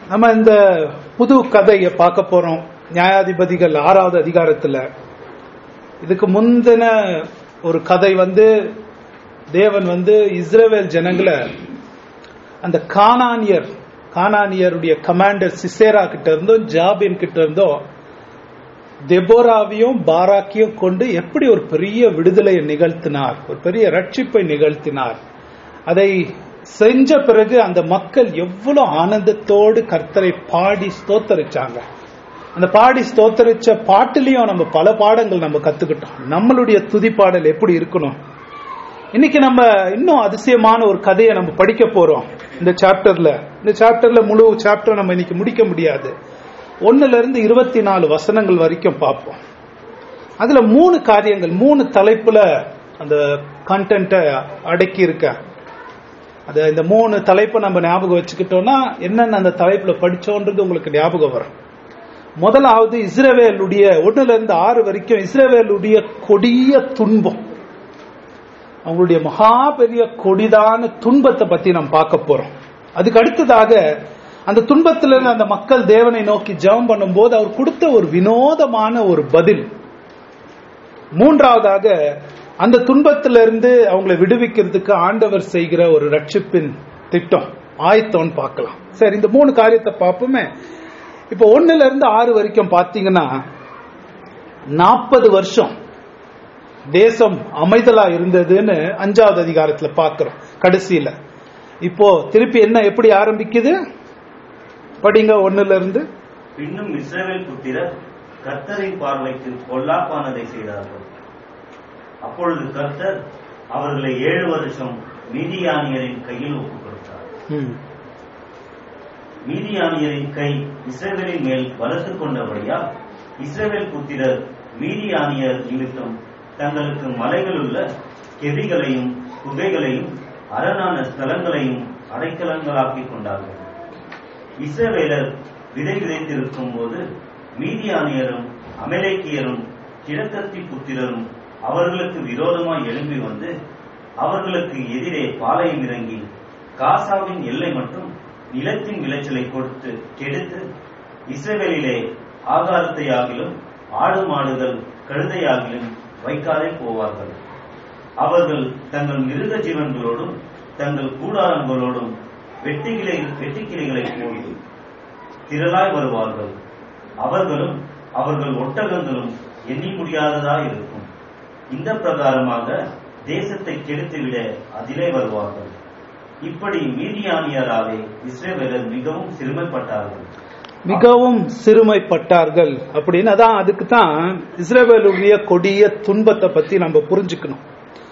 நம்ம இந்த புது கதையை பார்க்க போறோம் நியாயாதிபதிகள் ஆறாவது அதிகாரத்துல இதுக்கு முந்தின ஒரு கதை வந்து தேவன் வந்து இஸ்ரவேல் ஜனங்களை அந்த கானானியர் கானானியருடைய கமாண்டர் சிசேரா கிட்ட இருந்தும் ஜாபின் கிட்ட இருந்தும் தெபோராவையும் பாராக்கையும் கொண்டு எப்படி ஒரு பெரிய விடுதலையை நிகழ்த்தினார் ஒரு பெரிய ரட்சிப்பை நிகழ்த்தினார் அதை செஞ்ச பிறகு அந்த மக்கள் எவ்வளவு ஆனந்தத்தோடு கர்த்தரை பாடி ஸ்தோத்தரிச்சாங்க அந்த பாடி ஸ்தோத்தரிச்ச பாட்டுலயும் நம்ம பல பாடங்கள் நம்ம கத்துக்கிட்டோம் நம்மளுடைய துதி பாடல் எப்படி இருக்கணும் இன்னைக்கு நம்ம இன்னும் அதிசயமான ஒரு கதையை நம்ம படிக்க போறோம் இந்த சாப்டர்ல இந்த சாப்டர்ல முழு சாப்டர் நம்ம இன்னைக்கு முடிக்க முடியாது ஒன்னுல இருந்து இருபத்தி நாலு வசனங்கள் வரைக்கும் பார்ப்போம் அதுல மூணு காரியங்கள் மூணு தலைப்புல அந்த கண்டென்ட்டை அடக்கி இருக்க அது இந்த மூணு தலைப்பை நம்ம ஞாபகம் வச்சுக்கிட்டோம்னா என்னென்ன அந்த தலைப்புல படிச்சோன்றது உங்களுக்கு ஞாபகம் வரும் முதலாவது இஸ்ரவேலுடைய ஒண்ணுல இருந்து ஆறு வரைக்கும் இஸ்ரவேலுடைய கொடிய துன்பம் அவங்களுடைய மகா பெரிய கொடிதான துன்பத்தை பத்தி நம்ம பார்க்க போறோம் அதுக்கு அடுத்ததாக அந்த துன்பத்துல இருந்து அந்த மக்கள் தேவனை நோக்கி ஜெபம் பண்ணும்போது அவர் கொடுத்த ஒரு வினோதமான ஒரு பதில் மூன்றாவதாக அந்த துன்பத்திலிருந்து அவங்களை விடுவிக்கிறதுக்கு ஆண்டவர் செய்கிற ஒரு ரட்சிப்பின் திட்டம் ஆயத்தம்னு பார்க்கலாம் சரி இந்த மூணு காரியத்தை பார்ப்போமே இப்ப ஒண்ணுல இருந்து ஆறு வரைக்கும் பாத்தீங்கன்னா நாற்பது வருஷம் தேசம் அமைதலா இருந்ததுன்னு அஞ்சாவது அதிகாரத்துல பாக்குறோம் கடைசியில இப்போ திருப்பி என்ன எப்படி ஆரம்பிக்குது படிங்க ஒண்ணுல இருந்து பின்னும் இஸ்ரவேல் புத்திரர் கர்த்தரின் பார்வைக்கு பொல்லாப்பானதை செய்தார்கள் அப்பொழுது கர்த்தர் அவர்களை ஏழு வருஷம் மீதியானியரின் கையில் ஒப்புக் கொடுத்தார் ம், மீதியானியரின் கை இஸ்ரவேலின் மேல் வளர்த்து கொண்டபடியால் இஸ்ரவேல் புத்திரர் மீதியானியர் நிமித்தம் தங்களுக்கு மலைகளுள்ள கெதிகளையும் குகைகளையும் அரணான ஸ்தலங்களையும் அடைக்கலங்களாக்கிக் கொண்டார்கள் இஸ்ரவேலர் விதை விதைத்திருக்கும் போது மீதியானியரும் அமலேக்கியரும் கிழக்கத்தி புத்திரரும் அவர்களுக்கு விரோதமாய் எழும்பி வந்து அவர்களுக்கு எதிரே பாளையம் இறங்கி காசாவின் எல்லை மற்றும் நிலத்தின் விளைச்சலை கொடுத்து கெடுத்து இஸ்ரவேலிலே ஆகாரத்தை ஆகிலும் ஆடு மாடுகள் கழுதையாகிலும் வைக்காதே போவார்கள் அவர்கள் தங்கள் மிருக ஜீவன்களோடும் தங்கள் கூடாரங்களோடும் வெட்டுகிளை வெட்டுக்கிளைகளை போய் திரளாய் வருவார்கள் அவர்களும் அவர்கள் ஒட்டகங்களும் எண்ணி முடியாததா இருக்கும் இந்த பிரகாரமாக தேசத்தை கெடுத்துவிட அதிலே வருவார்கள் இப்படி மீதியானியராலே இஸ்ரேவேலர் மிகவும் சிறுமைப்பட்டார்கள் மிகவும் சிறுமைப்பட்டார்கள் அப்படின்னு அதான் அதுக்கு தான் இஸ்ரேவேலுடைய கொடிய துன்பத்தை பத்தி நம்ம புரிஞ்சுக்கணும்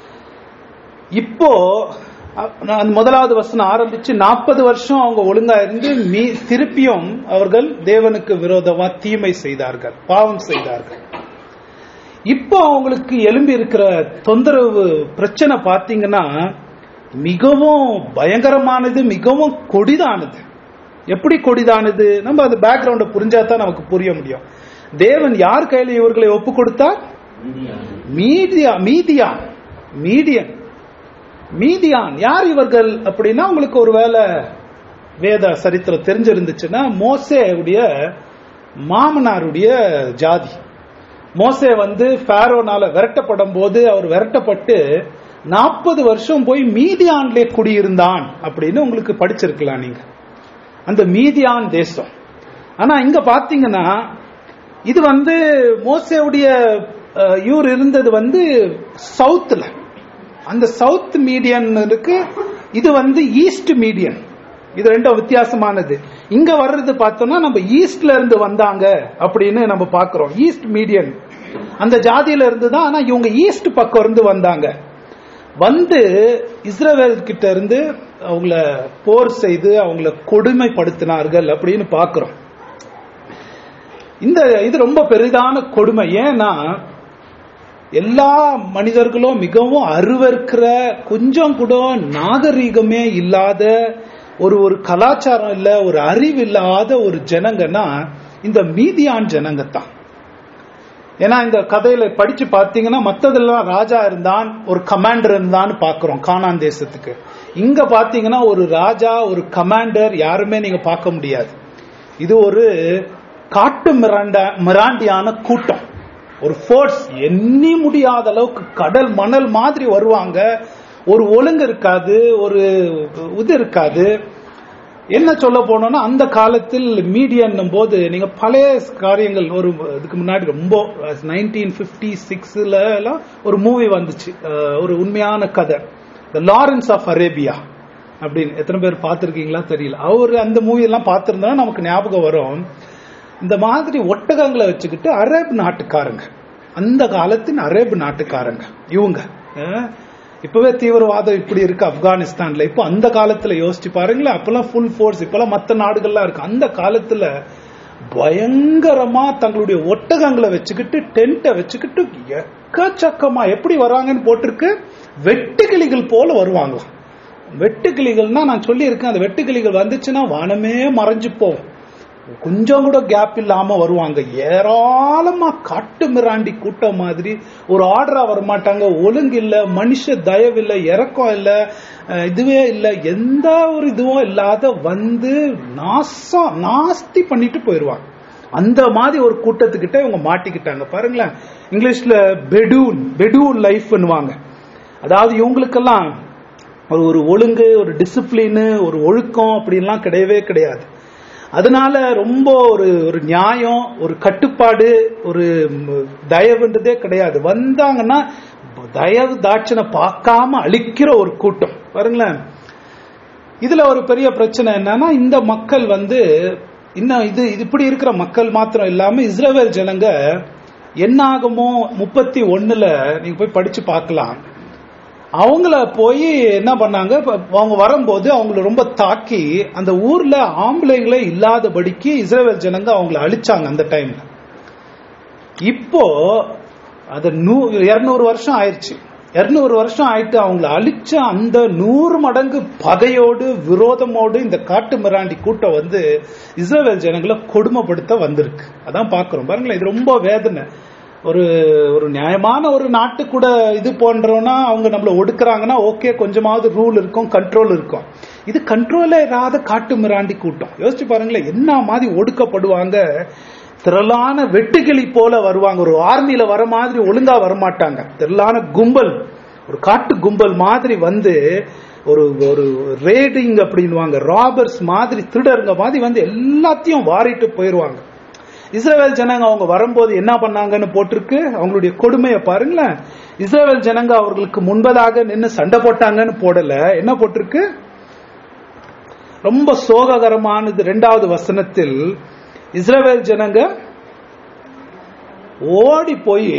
இப்போ அ- நான் முதலாவது வசனம் ஆரம்பிச்சு நாற்பது வருஷம் அவங்க ஒழுங்கா இருந்து மீ திருப்பியும் அவர்கள் தேவனுக்கு விரோதமா தீமை செய்தார்கள் பாவம் செய்தார்கள் இப்போ அவங்களுக்கு எழும்பி இருக்கிற தொந்தரவு பிரச்சனை பார்த்தீங்கன்னா மிகவும் பயங்கரமானது மிகவும் கொடிதானது எப்படி கொடிதானது நம்ம அந்த பேக்ரவுண்டை புரிஞ்சா தான் நமக்கு புரிய முடியும் தேவன் யார் கையில இவர்களை ஒப்பு கொடுத்தார் மீதியானியர் மீதியா மீதியான் மீடியன் மீதியான் யார் இவர்கள் அப்படின்னா உங்களுக்கு ஒருவேளை வேத சரித்திரம் தெரிஞ்சிருந்துச்சுன்னா மோசேவுடைய மாமனாருடைய ஜாதி மோசே வந்து ஃபேரோனால விரட்டப்படும் போது அவர் விரட்டப்பட்டு நாற்பது வருஷம் போய் மீதியான்லே குடியிருந்தான் அப்படின்னு உங்களுக்கு படிச்சிருக்கலாம் நீங்க அந்த மீதியான் தேசம் ஆனா இங்க பாத்தீங்கன்னா இது வந்து மோசேவுடைய அஹ், இவர் இருந்தது வந்து சவுத்துல அந்த சவுத் மீடியன் இருக்கு இது வந்து ஈஸ்ட் மீடியன் இது ரெண்டும் வித்தியாசமானது இங்க வர்றது பார்த்தோம்னா நம்ம ஈஸ்ட்ல இருந்து வந்தாங்க அப்படின்னு நம்ம பாக்குறோம் ஈஸ்ட் மீடியன் அந்த ஜாதியில இருந்து தான் ஆனா இவங்க ஈஸ்ட் பக்கம் இருந்து வந்தாங்க வந்து இஸ்ரவேல் கிட்ட இருந்து அவங்கள போர் செய்து அவங்கள கொடுமைப்படுத்தினார்கள் அப்படின்னு பாக்குறோம் இந்த இது ரொம்ப பெரிதான கொடுமை ஏன்னா எல்லா மனிதர்களும் மிகவும் அருவருக்கிற கொஞ்சம் கூட நாகரீகமே இல்லாத ஒரு ஒரு கலாச்சாரம் இல்ல ஒரு அறிவு இல்லாத ஒரு ஜனங்கன்னா இந்த மீதியான் ஜனங்க தான் ஏன்னா இந்த கதையில படிச்சு பார்த்தீங்கன்னா மத்ததெல்லாம் ராஜா இருந்தான் ஒரு கமாண்டர் இருந்தான்னு பாக்குறோம் கானான் தேசத்துக்கு இங்க பாத்தீங்கன்னா ஒரு ராஜா ஒரு கமாண்டர் யாருமே நீங்க பார்க்க முடியாது இது ஒரு காட்டு மிராண்டா மிராண்டியான கூட்டம் ஒரு ஃபோர்ஸ் எண்ணி முடியாத அளவுக்கு கடல் மணல் மாதிரி வருவாங்க ஒரு ஒழுங்கு இருக்காது ஒரு இது இருக்காது என்ன சொல்ல போனோம்னா அந்த காலத்தில் மீடியன்னும் போது நீங்க பழைய காரியங்கள் ஒரு இதுக்கு முன்னாடி ரொம்ப நைன்டீன் பிப்டி சிக்ஸ்ல எல்லாம் ஒரு மூவி வந்துச்சு அஹ், ஒரு உண்மையான கதை த லாரன்ஸ் ஆஃப் அரேபியா அப்படின்னு எத்தனை பேர் பார்த்திருக்கீங்களா தெரியல அவர் அந்த மூவி எல்லாம் பார்த்திருந்தா நமக்கு ஞாபகம் வரும் இந்த மாதிரி ஒட்டகங்களை வச்சுக்கிட்டு அரேப் நாட்டுக்காரங்க அந்த காலத்தின் அரேப் நாட்டுக்காரங்க இவங்க அஹ், இப்பவே தீவிரவாதம் இப்படி இருக்கு ஆப்கானிஸ்தான்ல இப்போ அந்த காலத்துல யோசிச்சு பாருங்களேன் அப்பெல்லாம் ஃபுல் ஃபோர்ஸ் இப்பெல்லாம் மத்த நாடுகள்லாம் இருக்கு அந்த காலத்துல பயங்கரமா தங்களுடைய ஒட்டகங்களை வச்சுக்கிட்டு டென்ட்டை வச்சுக்கிட்டு எக்கச்சக்கமா எப்படி வராங்கன்னு போட்டிருக்கு வெட்டுக்கிளிகள் போல வருவாங்களாம் வெட்டுக்கிளிகள்னா நான் சொல்லியிருக்கேன் அந்த வெட்டுக்கிளிகள் வந்துச்சுன்னா வானமே மறைஞ்சு போகும் கொஞ்சம் கூட கேப் இல்லாம வருவாங்க ஏராளமா காட்டு மிராண்டி கூட்டம் மாதிரி ஒரு ஆர்டரா வரமாட்டாங்க ஒழுங்கு இல்ல மனுஷ தயவு இல்ல இறக்கம் இல்ல அஹ் இதுவே இல்ல எந்த ஒரு இதுவும் இல்லாத வந்து நாசம் நாஸ்தி பண்ணிட்டு போயிருவாங்க அந்த மாதிரி ஒரு கூட்டத்துக்கிட்ட இவங்க மாட்டிக்கிட்டாங்க பாருங்களேன் இங்கிலீஷ்ல பெடூன் பெடூன் லைஃப்னுவாங்க அதாவது இவங்களுக்கெல்லாம் ஒரு ஒரு ஒழுங்கு ஒரு டிசிப்ளின் ஒரு ஒழுக்கம் அப்படின்லாம் கிடையவே கிடையாது அதனால ரொம்ப ஒரு ஒரு நியாயம் ஒரு கட்டுப்பாடு ஒரு ம், தயவுன்றதே கிடையாது வந்தாங்கன்னா தயவு தாட்சணை பார்க்காம அழிக்கிற ஒரு கூட்டம் பாருங்களேன் இதுல ஒரு பெரிய பிரச்சனை என்னன்னா இந்த மக்கள் வந்து இன்னும் இது இது இப்படி இருக்கிற மக்கள் மாத்திரம் இல்லாம இஸ்ரவேல் ஜனங்க என்ன ஆகுமோ முப்பத்தி ஒண்ணுல நீங்க போய் படிச்சு பார்க்கலாம் அவங்கள போய் என்ன பண்ணாங்க இப்ப அவங்க வரும்போது அவங்கள ரொம்ப தாக்கி அந்த ஊர்ல ஆம்பளைங்களே இல்லாதபடிக்கு இஸ்ரேல் ஜனங்க அவங்கள அழிச்சாங்க அந்த டைம்ல இப்போ அது நூ இருநூறு வருஷம் ஆயிடுச்சு இருநூறு வருஷம் ஆயிட்டு அவங்கள அழிச்ச அந்த நூறு மடங்கு பகையோடு விரோதமோடு இந்த காட்டு மிராண்டி கூட்டம் வந்து இஸ்ரேல் ஜனங்களை கொடுமைப்படுத்த வந்திருக்கு அதான் பாக்குறோம் பாருங்களேன் இது ரொம்ப வேதனை ஒரு ஒரு நியாயமான ஒரு நாட்டு கூட இது போன்றோம்னா அவங்க நம்மள ஒடுக்குறாங்கன்னா ஓகே கொஞ்சமாவது ரூல் இருக்கும் கண்ட்ரோல் இருக்கும் இது கண்ட்ரோலே இல்லாத காட்டு மிராண்டி கூட்டம் யோசிச்சு பாருங்களேன் என்ன மாதிரி ஒடுக்கப்படுவாங்க திரளான வெட்டுக்கிளி போல வருவாங்க ஒரு ஆர்மியில வர மாதிரி ஒழுங்கா வரமாட்டாங்க திரளான கும்பல் ஒரு காட்டு கும்பல் மாதிரி வந்து ஒரு ஒரு ரேடிங் அப்படின்வாங்க ராபர்ஸ் மாதிரி திருடருங்க மாதிரி வந்து எல்லாத்தையும் வாரிட்டு போயிருவாங்க இஸ்ரேல் ஜனங்க அவங்க வரும்போது என்ன பண்ணாங்கன்னு போட்டிருக்கு அவங்களுடைய கொடுமையை பாருங்களேன் இஸ்ரேல் ஜனங்க அவர்களுக்கு முன்பதாக நின்று சண்டை போட்டாங்கன்னு போடல என்ன போட்டிருக்கு ரொம்ப சோககரமானது ரெண்டாவது வசனத்தில் இஸ்ரவேல் ஜனங்க ஓடி போய்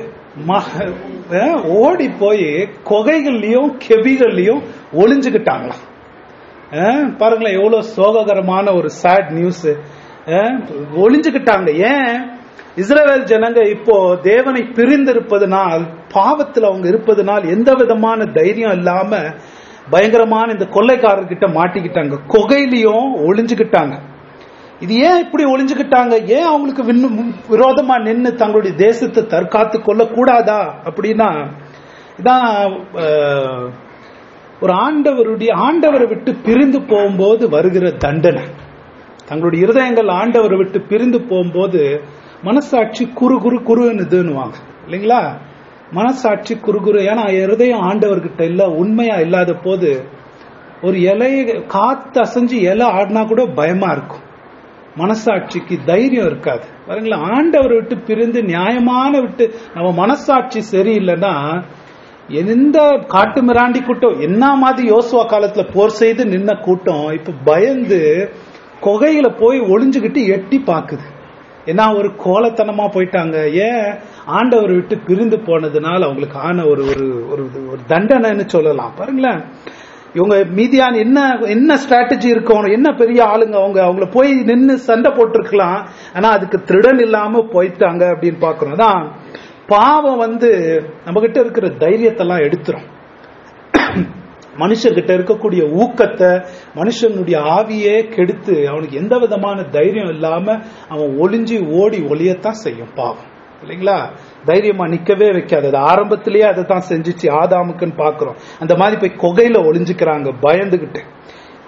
ஓடி போய் கொகைகள்லயும் கெபிகள்லயும் ஒளிஞ்சுக்கிட்டாங்களாம் அஹ், பாருங்களேன் எவ்வளவு சோககரமான ஒரு சேட் நியூஸ் ஒளிஞ்சுக்கிட்டாங்க ஏன் இஸ்ரவேல் ஜனங்க இப்போ தேவனை பிரிந்திருப்பதனால் பாவத்தில் அவங்க இருப்பதனால் எந்த விதமான தைரியம் இல்லாம பயங்கரமான இந்த கொள்ளைக்காரர்கிட்ட மாட்டிக்கிட்டாங்க கொகையிலையும் ஒளிஞ்சுக்கிட்டாங்க இது ஏன் இப்படி ஒளிஞ்சுக்கிட்டாங்க ஏன் அவங்களுக்கு விண்ணு- விரோதமா நின்னு தங்களுடைய தேசத்தை தற்காத்து கொள்ள கூடாதா அப்படின்னா இதான் அஹ், ஒரு ஆண்டவருடைய ஆண்டவரை விட்டு பிரிந்து போகும்போது வருகிற தண்டனை தங்களுடைய இருதயங்கள் ஆண்டவரை விட்டு பிரிந்து போகும்போது மனசாட்சி குறு குறு குறுன்னுதுன்னுவாங்க இல்லைங்களா மனசாட்சி குறு குறு ஏன்னா இருதயம் ஆண்டவர்கிட்ட இல்ல உண்மையா இல்லாத போது ஒரு இலைய காத்து அசைஞ்சு இலை ஆடினா கூட பயமா இருக்கும் மனசாட்சிக்கு தைரியம் இருக்காது பாருங்களேன் ஆண்டவரை விட்டு பிரிந்து நியாயமான விட்டு நம்ம மனசாட்சி சரியில்லைன்னா எந்த காட்டு மிராண்டி கூட்டம் என்ன மாதிரி யோசுவா காலத்துல போர் செய்து நின்ன கூட்டம் இப்ப பயந்து கொகையில போய் ஒளிஞ்சுகிட்டு எட்டி பாக்குது ஏன்னா ஒரு கோலத்தனமா போயிட்டாங்க ஏன் ஆண்டவர் விட்டு பிரிந்து போனதுனால அவங்களுக்கு ஆன ஒரு ஒரு ஒரு ஒரு தண்டனைன்னு சொல்லலாம் பாருங்களேன் இவங்க மீதியான என்ன என்ன ஸ்ட்ராட்டஜி இருக்கும் என்ன பெரிய ஆளுங்க அவங்க அவங்கள போய் நின்னு சண்டை போட்டிருக்கலாம் ஆனா அதுக்கு திருடன் இல்லாம போயிட்டாங்க அப்படின்னு பாக்குறோம் அதான் பாவம் வந்து நம்ம கிட்ட இருக்கிற தைரியத்தெல்லாம் எடுத்துரும் மனுஷர்கிட்ட இருக்கக்கூடிய ஊக்கத்தை மனுஷனுடைய ஆவியே கெடுத்து அவனுக்கு எந்த விதமான தைரியம் இல்லாம அவன் ஒளிஞ்சு ஓடி ஒளியத்தான் செய்யும் பாவம் இல்லைங்களா தைரியமா நிக்கவே வைக்காது அது ஆரம்பத்திலேயே அதை தான் செஞ்சுச்சு ஆதாமுக்குன்னு பாக்குறோம் அந்த மாதிரி போய் கொகையில ஒளிஞ்சுக்கிறாங்க பயந்துகிட்டு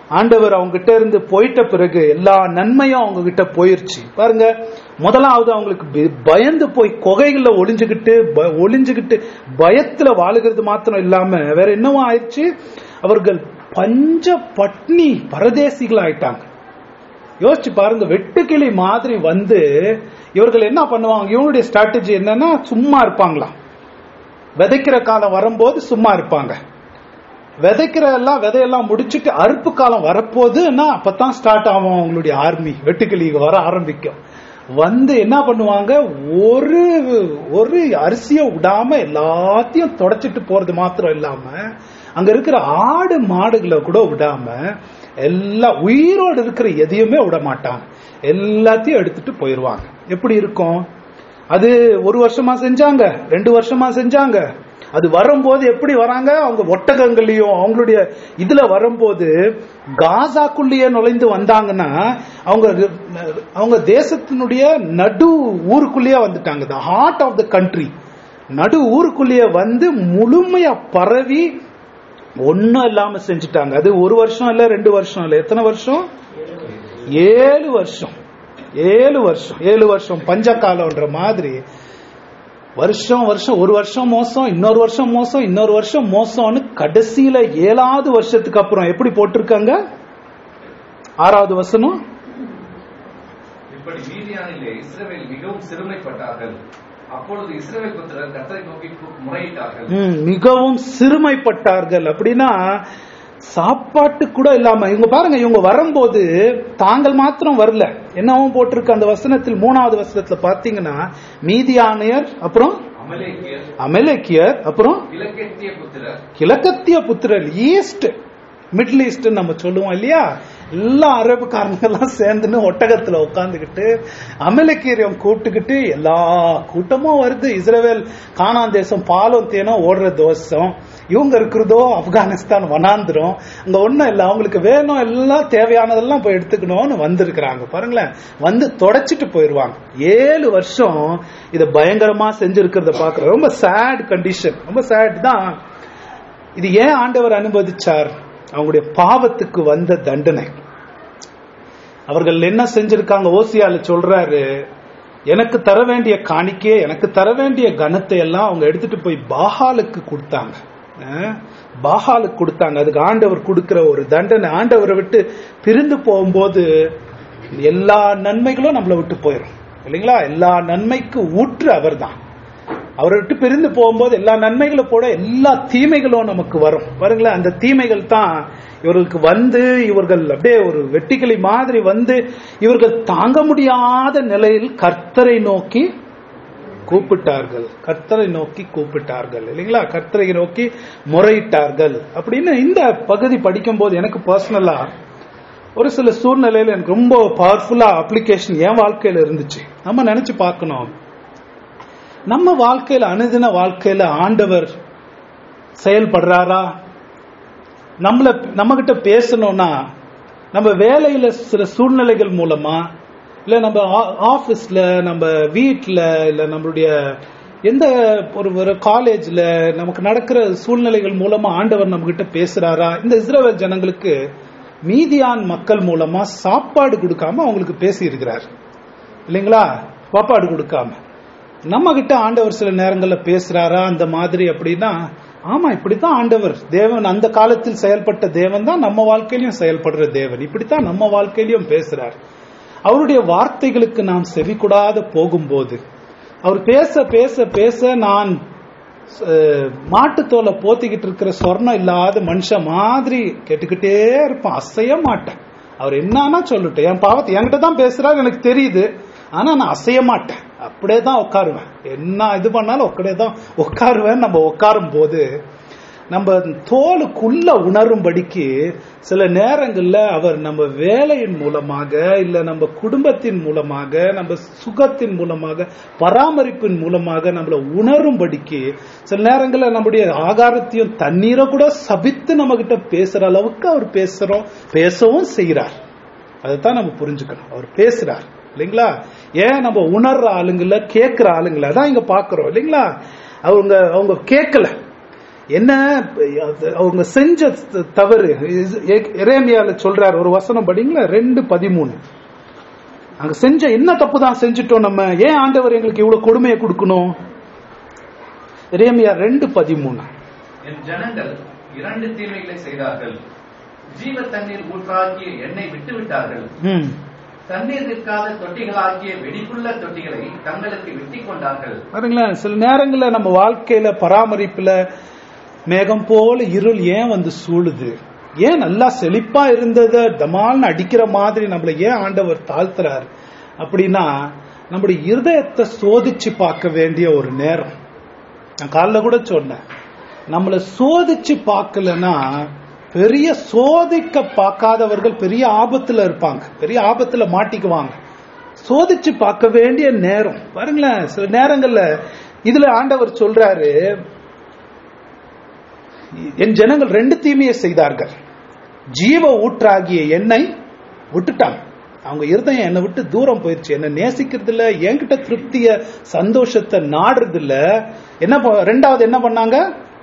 ஆண்டவர் அவங்க கிட்ட இருந்து போயிட்ட பிறகு எல்லா நன்மையும் அவங்க கிட்ட போயிருச்சு பாருங்க முதலாவது அவங்களுக்கு பி- பயந்து போய் குகைகள்ல ஒளிஞ்சுக்கிட்டு ப- ஒளிஞ்சுக்கிட்டு பயத்துல வாழுகிறது மாத்திரம் இல்லாம வேற என்னவோ ஆயிடுச்சு அவர்கள் பஞ்ச பட்னி பரதேசிகள் ஆயிட்டாங்க யோசிச்சு பாருங்க வெட்டுக்கிளி மாதிரி வந்து இவர்கள் என்ன பண்ணுவாங்க இவங்களுடைய ஸ்ட்ராட்டஜி என்னன்னா சும்மா இருப்பாங்களாம் விதைக்கிற காலம் வரும்போது சும்மா இருப்பாங்க விதைக்கிற எல்லாம் விதையெல்லாம் முடிச்சிட்டு அறுப்பு காலம் வரப்போகுதுன்னா அப்பதான் ஸ்டார்ட் ஆகும் அவங்களுடைய ஆர்மி வெட்டுக்கிளி வர ஆரம்பிக்கும் வந்து என்ன பண்ணுவாங்க ஒரு ஒரு அரிசியை விடாம எல்லாத்தையும் தொடச்சிட்டு போறது மாத்திரம் இல்லாம அங்க இருக்கிற ஆடு மாடுகளை கூட விடாம எல்லா உயிரோடு இருக்கிற எதையுமே விட மாட்டாங்க எல்லாத்தையும் எடுத்துட்டு போயிருவாங்க எப்படி இருக்கும் அது ஒரு வருஷமா செஞ்சாங்க ரெண்டு வருஷமா செஞ்சாங்க அது வரும்போது எப்படி வராங்க அவங்க ஒட்டகங்களையும் அவங்களுடைய இதுல வரும்போது காசாக்குள்ளேயே நுழைந்து வந்தாங்கன்னா அவங்க அவங்க தேசத்தினுடைய நடு ஊருக்குள்ளேயே வந்துட்டாங்க the heart of the country நடு ஊருக்குள்ளேயே வந்து முழுமையா பரவி ஒன்னும் இல்லாம செஞ்சுட்டாங்க அது ஒரு வருஷம் இல்ல ரெண்டு வருஷம் இல்ல எத்தனை வருஷம் ஏழு வருஷம் ஏழு வருஷம் ஏழு வருஷம் பஞ்சகாலம்ன்ற மாதிரி வருஷம் வருஷம் ஒரு வருஷம் மோசம் இன்னொரு வருஷம் மோசம் இன்னொரு வருஷம் மோசம்னு கடைசியில ஏழாவது வருஷத்துக்கு அப்புறம் எப்படி போட்டிருக்காங்க ஆறாவது வசனம் இப்படி மீதியானிலே இஸ்ரவேல் மிகவும் சிறுமைப்பட்டார்கள் அப்பொழுது இஸ்ரவேல் புத்திரர் கர்த்தரை நோக்கி கு- முறையிட்டார்கள் ம், மிகவும் சிறுமைப்பட்டார்கள் அப்படின்னா சாப்பாட்டு கூட இல்லாம இவங்க பாருங்க இவங்க வரும்போது தாங்கள் மாத்திரம் வரல என்னவும் போட்டிருக்கு அந்த வசனத்தில் மூணாவது வசனத்துல பாத்தீங்கன்னா மீதியானியர் அப்புறம் அமலேக்கியர் அமெலேக்கியர் அப்புறம் கிழக்கெத்திய புத்திரர் கிழக்கத்திய புத்திரர் ஈஸ்ட் மிடில் ஈஸ்ட் நம்ம சொல்லுவோம் இல்லையா எல்லா அரபுக்காரங்க எல்லாம் சேர்ந்துன்னு ஒட்டகத்துல உட்காந்துக்கிட்டு அமலக்கீரியம் கூப்பிட்டுக்கிட்டு எல்லா கூட்டமும் வருது இஸ்ரேல் கானான் தேசம் பாலும் தேனும் ஓடுற தோசம் இவங்க இருக்கிறதோ ஆப்கானிஸ்தான் வனாந்திரம் அங்க ஒண்ணும் இல்லை அவங்களுக்கு வேணும் எல்லாம் தேவையானதெல்லாம் போய் எடுத்துக்கணும்னு வந்திருக்கிறாங்க பாருங்களேன் வந்து தொடச்சிட்டு போயிருவாங்க ஏழு வருஷம் இதை பயங்கரமா செஞ்சிருக்கிறத பாக்குறோம் ரொம்ப சேட் கண்டிஷன் ரொம்ப சேட் தான் இது ஏன் ஆண்டவர் அனுமதிச்சார் அவங்களுடைய பாவத்துக்கு வந்த தண்டனை அவர்கள் என்ன செஞ்சிருக்காங்க ஓசியால சொல்றாரு எனக்கு தர வேண்டிய காணிக்கையை எனக்கு தர வேண்டிய கனத்தை எல்லாம் அவங்க எடுத்துட்டு போய் பாகாலுக்கு கொடுத்தாங்க அஹ், பாகாலுக்கு கொடுத்தாங்க அதுக்கு ஆண்டவர் கொடுக்கிற ஒரு தண்டனை ஆண்டவரை விட்டு பிரிந்து போகும்போது எல்லா நன்மைகளும் நம்மளை விட்டு போயிடும் இல்லைங்களா எல்லா நன்மைக்கு ஊற்று அவர்தான் அவரை விட்டு பிரிந்து போகும்போது எல்லா நன்மைகளும் போட எல்லா தீமைகளும் நமக்கு வரும் பாருங்களேன் அந்த தீமைகள் தான் இவர்களுக்கு வந்து இவர்கள் அப்படியே ஒரு வெட்டிக்கிளி மாதிரி வந்து இவர்கள் தாங்க முடியாத நிலையில் கர்த்தரை நோக்கி கூப்பிட்டார்கள் கர்த்தரை நோக்கி கூப்பிட்டார்கள் இல்லைங்களா கர்த்தரை நோக்கி முறையிட்டார்கள் அப்படின்னு இந்த பகுதி படிக்கும்போது எனக்கு பர்சனலா ஒரு சில சூழ்நிலையில எனக்கு ரொம்ப பவர்ஃபுல்லா அப்ளிகேஷன் என் வாழ்க்கையில இருந்துச்சு நம்ம நினைச்சு பார்க்கணும் நம்ம வாழ்க்கையில அனுதின வாழ்க்கையில ஆண்டவர் செயல்படுறாரா நம்மள நம்ம கிட்ட பேசணும்னா நம்ம வேலையில சில சூழ்நிலைகள் மூலமா இல்ல நம்ம ஆ- ஆபீஸ்ல நம்ம வீட்ல இல்ல நம்மளுடைய எந்த ஒரு ஒரு காலேஜ்ல நமக்கு நடக்கிற சூழ்நிலைகள் மூலமா ஆண்டவர் நம்ம கிட்ட பேசுறாரா இந்த இஸ்ரவேல் ஜனங்களுக்கு மீதியான் மக்கள் மூலமா சாப்பாடு கொடுக்காம அவங்களுக்கு பேசி இருக்கிறார் இல்லைங்களா சாப்பாடு கொடுக்காம நம்ம கிட்ட ஆண்டவர் சில நேரங்கள்ல பேசுறாரா அந்த மாதிரி அப்படின்னா ஆமா இப்படித்தான் ஆண்டவர் தேவன் அந்த காலத்தில் செயல்பட்ட தேவன் தான் நம்ம வாழ்க்கையிலும் செயல்படுற தேவன் இப்படித்தான் நம்ம வாழ்க்கையிலும் பேசுறார் அவருடைய வார்த்தைகளுக்கு நாம் செவிக்கூடாத போகும்போது அவர் பேச பேச பேச நான் அஹ், மாட்டுத்தோலை போத்திக்கிட்டு இருக்கிற சொர்ணம் இல்லாத மனுஷன் மாதிரி கேட்டுக்கிட்டே இருப்பான் அசைய மாட்டேன் அவர் என்னன்னா சொல்லட்டும் என் பாவத்தை என்கிட்ட தான் பேசுறாரு எனக்கு தெரியுது ஆனா நான் அசைய மாட்டேன் அப்படியே தான் உட்காருவேன் என்ன இது பண்ணாலும் அப்படியே தான் உட்காருவேன் நம்ம உட்காரும் போது நம்ம தோலுக்குள்ள உணரும்படிக்கு சில நேரங்கள்ல அவர் நம்ம வேலையின் மூலமாக இல்ல நம்ம குடும்பத்தின் மூலமாக நம்ம சுகத்தின் மூலமாக பராமரிப்பின் மூலமாக நம்மள உணரும்படிக்கு சில நேரங்கள்ல நம்முடைய ஆகாரத்தையும் தண்ணீரை கூட சபித்து நம்ம கிட்ட பேசுற அளவுக்கு அவர் பேசுறோம் பேசவும் செய்கிறார் அதைத்தான் நம்ம புரிஞ்சுக்கணும் அவர் பேசுறார் இல்லைங்களா ஏன் நம்ம உணர்ற ஆளுங்கள கேட்கிற ஆளுங்கள தான் இங்க பாக்குறோம் இல்லைங்களா அவங்க அவங்க கேட்கல என்ன அது அவங்க செஞ்ச தவறு எரேமியால சொல்றாரு ஒரு வசனம் படிங்களா ரெண்டு பதிமூணு அங்க செஞ்ச என்ன தப்பு தான் செஞ்சுட்டோம் நம்ம ஏன் ஆண்டவர் எங்களுக்கு இவ்வளவு கொடுமையை கொடுக்கணும் எரேமியா ரெண்டு பதிமூணு என் ஜனங்கள் இரண்டு தீமைகளை செய்தார்கள் ஜீவ தண்ணீர் ஊற்றாக்கிய எண்ணெய் விட்டு விட்டார்கள் ம் தண்ணீர் நிற்காத தொட்டிகளாகிய வெடிப்புள்ள தொட்டிகளை தங்களுக்கு வெட்டிக் கொண்டார்கள் பாருங்களேன் சில நேரங்கள்ல நம்ம வாழ்க்கையில பராமரிப்புல மேகம் போல இருள் ஏன் வந்து சூழுது ஏன் நல்லா செழிப்பா இருந்தத தமால்னு அடிக்கிற மாதிரி நம்மள ஏன் ஆண்டவர் தாழ்த்துறார் அப்படின்னா நம்முடைய இருதயத்தை சோதிச்சு பார்க்க வேண்டிய ஒரு நேரம் நான் காலைல கூட சொன்னேன் நம்மளை சோதிச்சு பார்க்கலன்னா பெரிய சோதிக்க பார்க்காதவர்கள் பெரிய ஆபத்துல இருப்பாங்க பெரிய ஆபத்துல மாட்டிக்குவாங்க சோதிச்சு பார்க்க வேண்டிய நேரம் பாருங்களேன் சில நேரங்கள்ல இதுல ஆண்டவர் சொல்றாரு என் ஜனங்கள் ரெண்டு தீமையை செய்தார்கள் ஜீவ ஊற்றாகிய எண்ணெய் விட்டுட்டாங்க அவங்க இருதயம் என்னை விட்டு தூரம் போயிருச்சு என்ன நேசிக்கிறது இல்ல என்கிட்ட திருப்திய சந்தோஷத்தை நாடுறது இல்ல என்ன ப- ரெண்டாவது என்ன பண்ணாங்க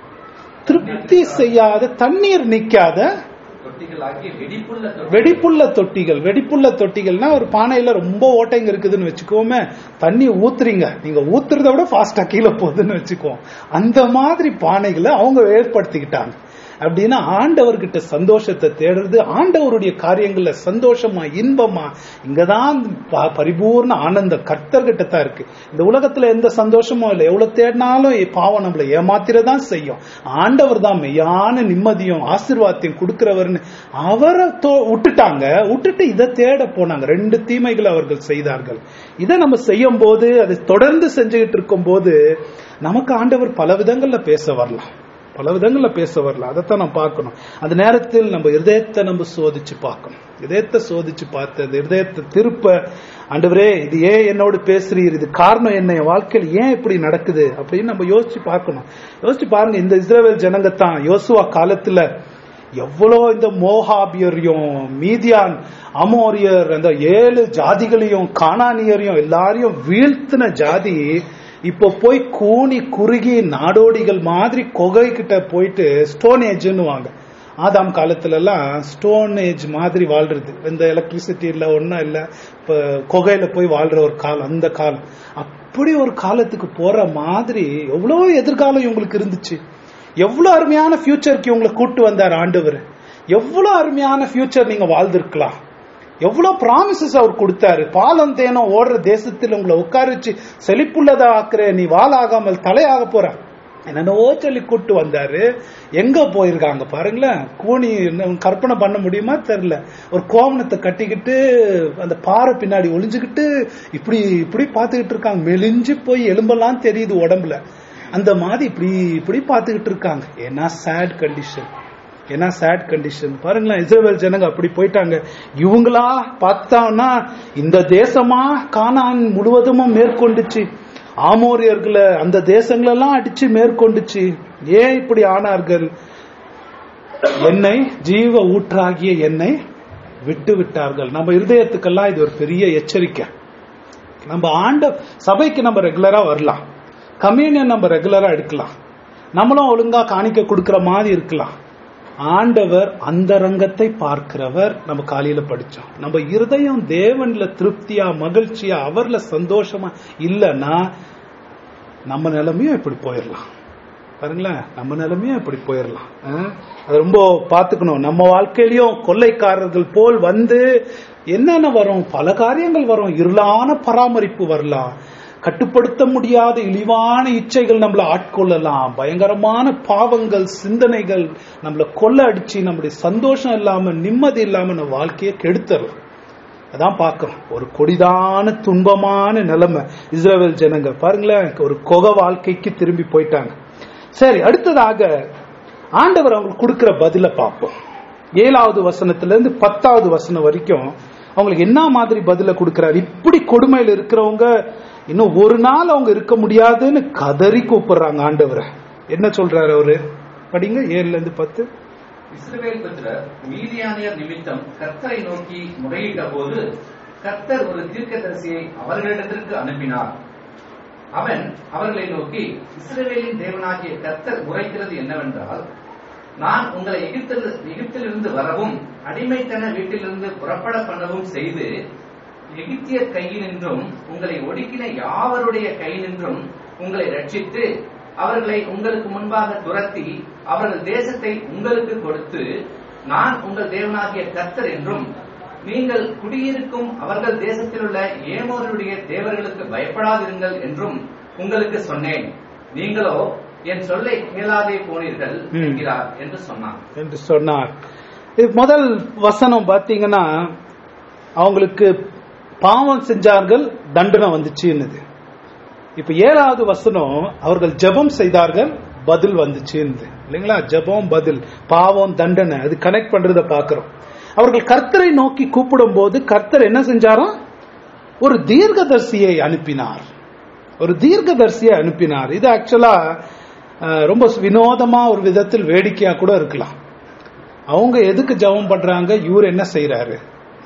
திருப்தி செய்யாத தண்ணீர் நிக்காத தொட்டிகளாகிய வெடிப்புள்ள தொட்டி வெடிப்புள்ள தொட்டிகள் வெடிப்புள்ள தொட்டிகள்னா ஒரு பானையில ரொம்ப ஓட்டைங்க இருக்குதுன்னு வச்சுக்கோமே தண்ணி ஊத்துறீங்க நீங்க ஊத்துறத விட ஃபாஸ்டா கீழே போகுதுன்னு வச்சுக்கோம் அந்த மாதிரி பானைகளை அவங்க ஏற்படுத்திக்கிட்டாங்க அப்படின்னா ஆண்டவர்கிட்ட சந்தோஷத்தை தேடுறது ஆண்டவருடைய காரியங்கள்ல சந்தோஷமா இன்பமா இங்கதான் ப- பரிபூர்ண ஆனந்தம் கர்த்தர்கிட்ட தான் இருக்கு இந்த உலகத்துல எந்த சந்தோஷமும் இல்லை எவ்வளவு தேடினாலும் பாவம் நம்மளை ஏமாத்திரதான் செய்யும் ஆண்டவர் தான் மெய்யான நிம்மதியும் ஆசீர்வாதத்தையும் கொடுக்கிறவர்னு அவரை தோ- விட்டுட்டாங்க விட்டுட்டு இதை தேட போனாங்க ரெண்டு தீமைகளை அவர்கள் செய்தார்கள் இதை நம்ம செய்யும் போது அதை தொடர்ந்து செஞ்சுக்கிட்டு இருக்கும் போது நமக்கு ஆண்டவர் பல விதங்கள்ல பேச வரலாம் பல விதங்கள்ல பேச வரலாம் அதைத்தான் நம்ம பார்க்கணும் அந்த நேரத்தில் நம்ம இருதயத்தை நம்ம சோதிச்சு பார்க்கணும் இதயத்தை சோதிச்சு பார்த்து அந்த இருதயத்தை திருப்ப ஆண்டவரே இது ஏன் என்னோடு பேசுறீர் இது காரணம் என்ன என் வாழ்க்கையில் ஏன் இப்படி நடக்குது அப்படின்னு நம்ம யோசிச்சு பார்க்கணும் யோசிச்சு பாருங்க இந்த இஸ்ரேல் ஜனங்கத்தான் யோசுவா காலத்துல எவ்வளோ இந்த மோகாபியரையும் மீதியான் அமோரியர் அந்த ஏழு ஜாதிகளையும் கானானியரையும் எல்லாரையும் வீழ்த்தின ஜாதி இப்போ போய் கூனி குறுகி நாடோடிகள் மாதிரி குகை கிட்ட போயிட்டு ஸ்டோன் ஏஜ்னு வாங்க ஆதாம் காலத்துல எல்லாம் ஸ்டோன் ஏஜ் மாதிரி வாழ்றது இந்த எலக்ட்ரிசிட்டி இல்ல ஒன்றும் இல்ல இப்ப குகையில போய் வாழ்ற ஒரு காலம் அந்த காலம் அப்படி ஒரு காலத்துக்கு போற மாதிரி எவ்வளோ எதிர்காலம் இவங்களுக்கு இருந்துச்சு எவ்வளவு அருமையான ஃபியூச்சருக்கு இவங்களை கூட்டு வந்தார் ஆண்டவர் எவ்வளவு அருமையான ஃபியூச்சர் நீங்க வாழ்ந்திருக்கலாம் எவ்வளவு ப்ராமிசஸ் அவர் கொடுத்தாரு பாலம் தேனம் ஓடுற தேசத்தில் உங்களை உட்காரிச்சு செழிப்புள்ளதா ஆக்குற நீ வாளாகாமல் தலையாக போற என்னென்னவோ சொல்லி கூட்டு வந்தாரு எங்க போயிருக்காங்க பாருங்களேன் கூனி இன்னும் கற்பனை பண்ண முடியுமா தெரியல ஒரு கோவணத்தை கட்டிக்கிட்டு அந்த பாறை பின்னாடி ஒளிஞ்சுக்கிட்டு இப்படி இப்படி பார்த்துக்கிட்டு இருக்காங்க மெலிஞ்சு போய் எலும்பெல்லாம் தெரியுது உடம்புல அந்த மாதிரி இப்படி இப்படி பார்த்துக்கிட்டு இருக்காங்க ஏன்னா சேட் கண்டிஷன் ஏன்னா சேட் கண்டிஷன் பாருங்களேன் இஸ்ரேல் ஜனங்க அப்படி போயிட்டாங்க இவங்களா பார்த்தான்னா இந்த தேசமா கானான் முழுவதுமும் மேற்கொண்டுச்சு ஆமோரியர்களை அந்த தேசங்களெல்லாம் அடிச்சு மேற்கொண்டுச்சு ஏன் இப்படி ஆனார்கள் எண்ணெய் ஜீவ ஊற்றாகிய எண்ணெய் விட்டு விட்டார்கள் நம்ம இருதயத்துக்கெல்லாம் இது ஒரு பெரிய எச்சரிக்கை நம்ம ஆண்ட சபைக்கு நம்ம ரெகுலரா வரலாம் கம்யூனியன் நம்ம ரெகுலரா எடுக்கலாம் நம்மளும் ஒழுங்கா காணிக்க கொடுக்கிற மாதிரி இருக்கலாம் ஆண்டவர் அந்த ரங்கத்தை பார்க்கிறவர் நம்ம காலையில படிச்சோம் நம்ம இருதயம் தேவன்ல திருப்தியா மகிழ்ச்சியா அவர்ல சந்தோஷமா இல்லைன்னா நம்ம நிலைமையும் இப்படி போயிடலாம் பாருங்களேன் நம்ம நிலைமையும் இப்படி போயிடலாம் அஹ்? அது ரொம்ப பார்த்துக்கணும் நம்ம வாழ்க்கையிலயும் கொள்ளைக்காரர்கள் போல் வந்து என்னென்ன வரும் பல காரியங்கள் வரும் இருளான பராமரிப்பு வரலாம் கட்டுப்படுத்த முடியாத இழிவான இச்சைகள் நம்மளை ஆட்கொள்ளலாம் பயங்கரமான பாவங்கள் சிந்தனைகள் நம்மளை கொள்ள அடிச்சு நம்முடைய சந்தோஷம் இல்லாம நிம்மதி இல்லாம நம்ம வாழ்க்கையை கெடுத்துடலாம் அதான் பார்க்கிறோம் ஒரு கொடிதான துன்பமான நிலைமை இஸ்ரேல் ஜனங்க பாருங்களேன் ஒரு கொக வாழ்க்கைக்கு திரும்பி போயிட்டாங்க சரி அடுத்ததாக ஆண்டவர் அவங்களுக்கு கொடுக்கிற பதில பார்ப்போம் ஏழாவது வசனத்துல இருந்து பத்தாவது வசனம் வரைக்கும் அவங்களுக்கு என்ன மாதிரி பதில கொடுக்கிறார் இப்படி கொடுமையில் இருக்கிறவங்க இன்னும் ஒரு நாள் அவங்க இருக்க முடியாதுன்னு கதறி கூப்பிடுறாங்க ஆண்டவரை என்ன சொல்றாரு அவரு படிங்க ஏழுல இருந்து பத்து இஸ்ரவேல் புத்திரர் மீதியானியர் நிமித்தம் கர்த்தரை நோக்கி முறையிட்ட போது கர்த்தர் ஒரு தீர்க்கதரிசியை அவர்களிடத்திற்கு அனுப்பினார் அவன் அவர்களை நோக்கி இஸ்ரவேலின் தேவனாகிய கர்த்தர் உரைக்கிறது என்னவென்றால் நான் உங்களை எகிப்தில் எகிப்திலிருந்து வரவும் அடிமைத்தன வீட்டிலிருந்து புறப்பட பண்ணவும் செய்து எகிப்தியர் கையினின்றும் உங்களை ஒடுக்கின யாவருடைய கையினின்றும் உங்களை ரட்சித்து அவர்களை உங்களுக்கு முன்பாக துரத்தி அவர்கள் தேசத்தை உங்களுக்கு கொடுத்து நான் உங்கள் தேவனாகிய கர்த்தர் என்றும் நீங்கள் குடியிருக்கும் அவர்கள் தேசத்தில் உள்ள ஏமோருடைய தேவர்களுக்கு பயப்படாதிருங்கள் என்றும் உங்களுக்கு சொன்னேன் நீங்களோ என் சொல்லை கேளாதே போனீர்கள் ம். என்கிறார் என்று சொன்னான் என்று சொன்னார் இது முதல் வசனம் பாத்தீங்கன்னா அவங்களுக்கு பாவம் செஞ்சார்கள் தண்டனை வந்துச்சுன்னுது இப்ப ஏழாவது வசனம் அவர்கள் ஜெபம் செய்தார்கள் பதில் வந்துச்சுன்னு இல்லைங்களா ஜெபம் பதில் பாவம் தண்டனை அது கனெக்ட் பண்றத பாக்குறோம் அவர்கள் கர்த்தரை நோக்கி கூப்பிடும் போது கர்த்தர் என்ன செஞ்சாராம் ஒரு தீர்க்கதரிசியை அனுப்பினார் ஒரு தீர்க்கதரிசியை அனுப்பினார் இது ஆக்சுவலா ரொம்ப வினோதமா ஒரு விதத்தில் வேடிக்கையா கூட இருக்கலாம் அவங்க எதுக்கு ஜெபம் பண்றாங்க இவர் என்ன செய்யறாரு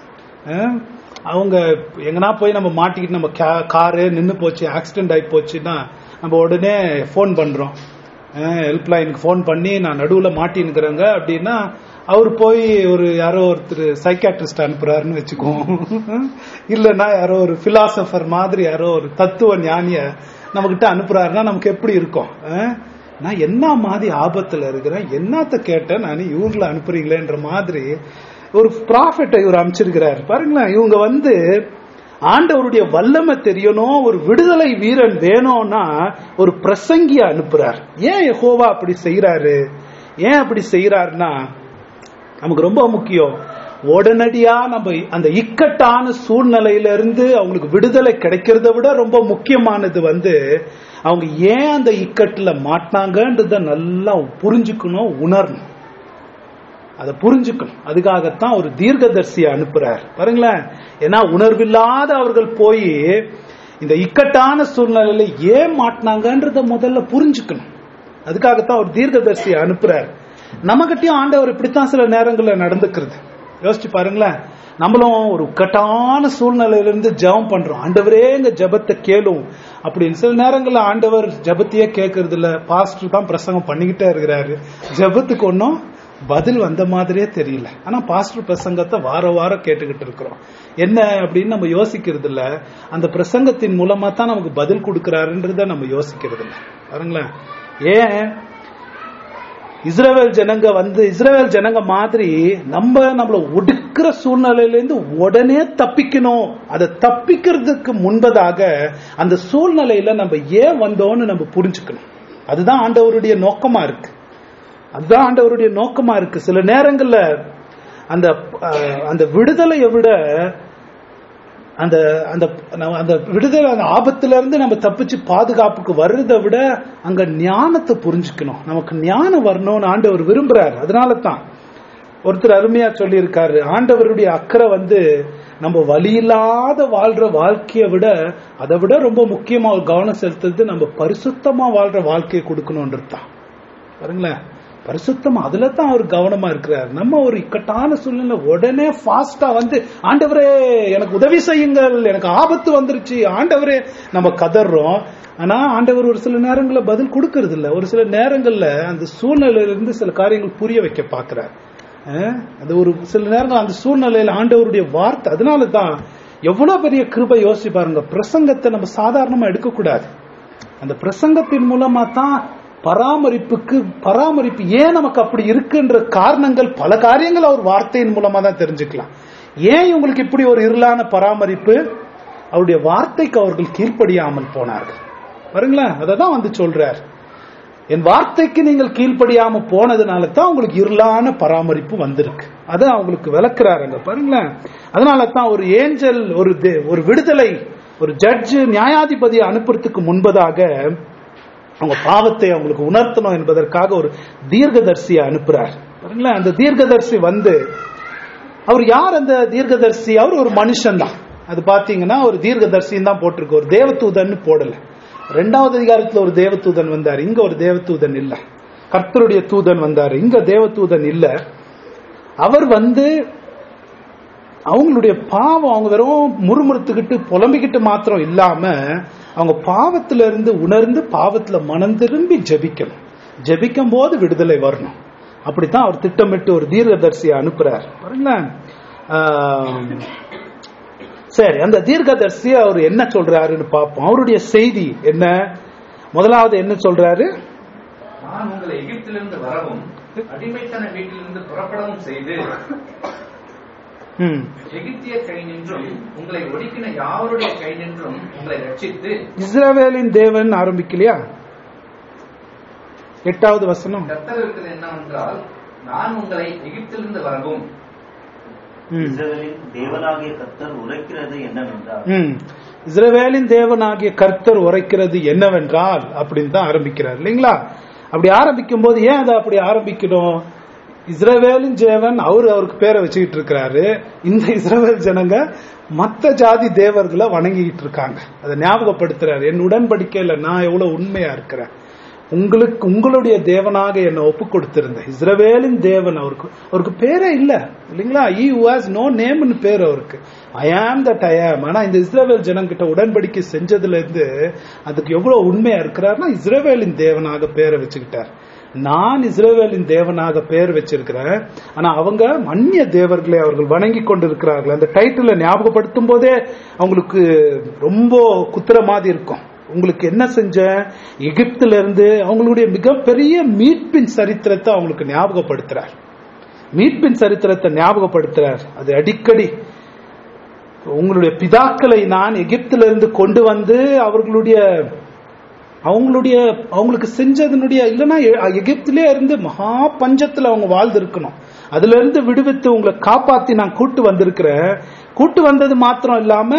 அஹ், அவங்க எங்கனா போய் நம்ம மாட்டிக்கிட்டு நம்ம கா- காரு நின்னு போச்சு ஆக்சிடென்ட் ஆகி போச்சுன்னா நம்ம உடனே ஃபோன் பண்றோம் ஹெல்ப் லைனுக்கு ஃபோன் பண்ணி நான் நடுவில் மாட்டின்னுக்கிறேங்க அப்படின்னா அவர் போய் ஒரு யாரோ ஒருத்தர் சைக்காட்ரிஸ்ட் அனுப்புறாருன்னு வச்சுக்குவோம் இல்லைன்னா யாரோ ஒரு பிலாசபர் மாதிரி யாரோ ஒரு தத்துவ ஞானிய நம்மகிட்ட அனுப்புறாருன்னா நமக்கு எப்படி இருக்கும் அஹ்? நான் என்ன மாதிரி ஆபத்துல இருக்கிறேன் என்னத்த கேட்டேன் நான் இவங்கள அனுப்புறீங்களேன்ற மாதிரி ஒரு ப்ராஃபிட்டை இவர் அமைச்சிருக்கிறார் பாருங்களேன் இவங்க வந்து ஆண்டவருடைய வல்லமை தெரியணும் ஒரு விடுதலை வீரன் வேணும்னா ஒரு பிரசங்கிய அனுப்புறார் ஏன் யெகோவா அப்படி செய்யறாரு ஏன் அப்படி செய்யறாருன்னா நமக்கு ரொம்ப முக்கியம் உடனடியா நம்ம அந்த இக்கட்டான சூழ்நிலையில இருந்து அவங்களுக்கு விடுதலை கிடைக்கிறத விட ரொம்ப முக்கியமானது வந்து அவங்க ஏன் அந்த இக்கட்டுல மாட்டினாங்கன்றத நல்லா புரிஞ்சுக்கணும் உணரணும் அதை புரிஞ்சுக்கணும் அதுக்காகத்தான் ஒரு தீர்க்கதரிசியை அனுப்புறார் பாருங்களேன் ஏன்னா உணர்வில்லாத அவர்கள் போய் இந்த இக்கட்டான சூழ்நிலையில ஏன் மாட்டினாங்கன்றத முதல்ல புரிஞ்சுக்கணும் அதுக்காகத்தான் ஒரு தீர்க்கதரிசியை அனுப்புறார் நம்மகிட்டயும் ஆண்டவர் இப்படித்தான் சில நேரங்கள்ல நடந்துக்கிறது யோசிச்சு பாருங்களேன் நம்மளும் ஒரு கட்டான சூழ்நிலையிலிருந்து ஜெபம் பண்றோம் ஆண்டவரே எங்க ஜெபத்தை கேளும் அப்படின்னு சில நேரங்கள்ல ஆண்டவர் ஜெபத்தையே கேட்கறது இல்ல பாஸ்டர் தான் பிரசங்கம் பண்ணிக்கிட்டே இருக்கிறாரு ஜெபத்துக்கு ஒன்றும் பதில் வந்த மாதிரியே தெரியல ஆனா பாஸ்டர் பிரசங்கத்தை வார வாரம் கேட்டுக்கிட்டு இருக்கிறோம் என்ன அப்படின்னு நம்ம யோசிக்கிறது இல்ல அந்த பிரசங்கத்தின் மூலமா தான் நமக்கு பதில் கொடுக்கிறாருன்றத நம்ம யோசிக்கிறது இல்ல பாருங்களேன் ஏன் இஸ்ரவேல் ஜனங்க வந்து இஸ்ரவேல் ஜனங்க மாதிரி நம்ம நம்மள ஒடுக்கிற சூழ்நிலையிலேருந்து உடனே தப்பிக்கணும் அதை தப்பிக்கிறதுக்கு முன்பதாக அந்த சூழ்நிலையில நம்ம ஏன் வந்தோம்னு நம்ம புரிஞ்சுக்கணும் அதுதான் ஆண்டவருடைய நோக்கமா இருக்கு அதுதான் ஆண்டவருடைய நோக்கமா இருக்கு சில நேரங்கள்ல அந்த அஹ், அந்த விடுதலையை விட அந்த அந்த நம்ம அந்த விடுதலை அந்த ஆபத்துல இருந்து நம்ம தப்பிச்சு பாதுகாப்புக்கு வர்றதை விட அங்க ஞானத்தை புரிஞ்சுக்கணும் நமக்கு ஞானம் வரணும்னு ஆண்டவர் விரும்புறாரு அதனால தான் ஒருத்தர் அருமையா சொல்லியிருக்காரு ஆண்டவருடைய அக்கறை வந்து நம்ம வழியில்லாத வாழ்ற வாழ்க்கையை விட அதை விட ரொம்ப முக்கியமா ஒரு கவனம் செலுத்துறது நம்ம பரிசுத்தமா வாழ்ற வாழ்க்கையை கொடுக்கணும்ன்றது தான் பாருங்களேன் பரிசுத்தமா அதுல தான் அவர் கவனமா இருக்கிறார் நம்ம ஒரு இக்கட்டான சூழ்நிலை உடனே ஃபாஸ்டா வந்து ஆண்டவரே எனக்கு உதவி செய்யுங்கள் எனக்கு ஆபத்து வந்துருச்சு ஆண்டவரே நம்ம கதறோம் ஆனா ஆண்டவர் ஒரு சில நேரங்கள்ல பதில் கொடுக்கறது இல்ல ஒரு சில நேரங்கள்ல அந்த சூழ்நிலையில இருந்து சில காரியங்கள் புரிய வைக்க பாக்குறார் அஹ், அது ஒரு சில நேரங்கள் அந்த சூழ்நிலையில ஆண்டவருடைய வார்த்தை அதனால தான் எவ்வளவு பெரிய கிருபை யோசிச்சு பாருங்க பிரசங்கத்தை நம்ம சாதாரணமா எடுக்கக்கூடாது அந்த பிரசங்கத்தின் மூலமா தான் பராமரிப்புக்கு பராமரிப்பு ஏன் நமக்கு அப்படி இருக்குன்ற காரணங்கள் பல காரியங்கள் அவர் வார்த்தையின் மூலமா தான் தெரிஞ்சுக்கலாம் ஏன் இவங்களுக்கு இப்படி ஒரு இருளான பராமரிப்பு அவருடைய வார்த்தைக்கு அவர்கள் கீழ்ப்படியாமல் போனார்கள் பாருங்களேன் அதை தான் வந்து சொல்றார் என் வார்த்தைக்கு நீங்கள் கீழ்ப்படியாம போனதுனால தான் உங்களுக்கு இருளான பராமரிப்பு வந்திருக்கு அதை அவங்களுக்கு விளக்குறாருங்க பாருங்களேன் அதனால தான் ஒரு ஏஞ்சல் ஒரு தே- ஒரு விடுதலை ஒரு ஜட்ஜு நியாயாதிபதியை அனுப்புறதுக்கு முன்பதாக அவங்க பாவத்தை அவங்களுக்கு உணர்த்தணும் என்பதற்காக ஒரு தீர்க்கதரிசியை அனுப்புறார் பாருங்களேன் அந்த தீர்க்கதரிசி வந்து அவர் யார் அந்த தீர்க்கதரிசி அவர் ஒரு மனுஷன் தான் அது பாத்தீங்கன்னா ஒரு தீர்க்கதரிசின்னு தான் போட்டிருக்கு ஒரு தேவதூதன் போடல ரெண்டாவது அதிகாரத்துல ஒரு தேவதூதன் வந்தார் இங்க ஒரு தேவதூதன் இல்ல கர்த்தருடைய தூதன் வந்தார் இங்க தேவதூதன் இல்ல அவர் வந்து அவங்களுடைய பாவம் அவங்க வெறும் முறுமுறுத்துக்கிட்டு புலம்பிக்கிட்டு மாத்திரம் இல்லாம அவங்க பாவத்துல இருந்து உணர்ந்து பாவத்துல மனம் திரும்பி ஜெபிக்கணும் ஜெபிக்கும் போது விடுதலை வரணும் அப்படித்தான் அவர் திட்டமிட்டு ஒரு தீர்க்கதரிசியை அனுப்புறார் பாருங்களேன் ஆம், சரி அந்த தீர்க்கதரிசி அவர் என்ன சொல்றாருன்னு பார்ப்போம் அவருடைய செய்தி என்ன முதலாவது என்ன சொல்றாரு நான் உங்களை எகிப்திலிருந்து வரவும் அடிமைத்தன வீட்டிலிருந்து புறப்படவும் செய்து ம், எகிப்திய கை நின்றும் உங்களை ஒடுக்கின யாவருடைய கை நின்றும் உங்களை ரட்சித்து இஸ்ரவேலின் தேவன் ஆரம்பிக்கலையா எட்டாவது வசனம் கர்த்தர் இருக்கிறது என்னவென்றால் நான் உங்களை எகிப்திலிருந்து வரவும் ம். இஸ்ரவேலின் தேவனாகிய கர்த்தர் உரைக்கிறது என்னவென்றால் ம். இஸ்ரவேலின் தேவனாகிய கர்த்தர் உரைக்கிறது என்னவென்றால் அப்படின்னு தான் ஆரம்பிக்கிறார் இல்லைங்களா அப்படி ஆரம்பிக்கும் போது ஏன் அதை அப்படி ஆரம்பிக்கணும் இஸ்ரவேலின் தேவன் அவர் அவருக்கு பேரை வச்சுக்கிட்டு இருக்கிறாரு இந்த இஸ்ரவேல் ஜனங்க மத்த ஜாதி தேவர்களை வணங்கிக்கிட்டு இருக்காங்க அதை ஞாபகப்படுத்துறாரு என் உடன்படிக்கையில நான் எவ்வளவு உண்மையா இருக்கிறேன் உங்களுக்கு உங்களுடைய தேவனாக என்னை ஒப்பு கொடுத்திருந்த இஸ்ரவேலின் தேவன் அவருக்கு அவருக்கு பேரே இல்ல இல்லைங்களா ஈ ஹாஸ் நோ நேம்னு பேர் அவருக்கு ஐ ஆம் தட் ஐ ஆம் ஆனா இந்த இஸ்ரவேல் ஜனங்கிட்ட உடன்படிக்கை செஞ்சதுல இருந்து அதுக்கு எவ்வளவு உண்மையா இருக்கிறாருன்னா இஸ்ரவேலின் தேவனாக பேரை வச்சுக்கிட்டார் நான் இஸ்ரவேலின் தேவனாக பேர் வச்சிருக்கிறேன் ஆனா அவங்க அந்நிய தேவர்களை அவர்கள் வணங்கி கொண்டிருக்கிறார்கள் அந்த டைட்டில ஞாபகப்படுத்தும் போதே அவங்களுக்கு ரொம்ப குத்துற மாதிரி இருக்கும் உங்களுக்கு என்ன செஞ்சேன் எகிப்துல இருந்து அவங்களுடைய மிகப்பெரிய மீட்பின் சரித்திரத்தை அவங்களுக்கு ஞாபகப்படுத்துறார் மீட்பின் சரித்திரத்தை ஞாபகப்படுத்துறார் அது அடிக்கடி உங்களுடைய பிதாக்களை நான் எகிப்துல இருந்து கொண்டு வந்து அவர்களுடைய அவங்களுடைய அவங்களுக்கு செஞ்சதனுடைய இல்லைன்னா எ- எகிப்திலே இருந்து மகா பஞ்சத்துல அவங்க வாழ்ந்து இருக்கணும் அதுல இருந்து விடுவித்து உங்களை காப்பாத்தி நான் கூட்டு வந்திருக்கிறேன் கூட்டு வந்தது மாத்திரம் இல்லாம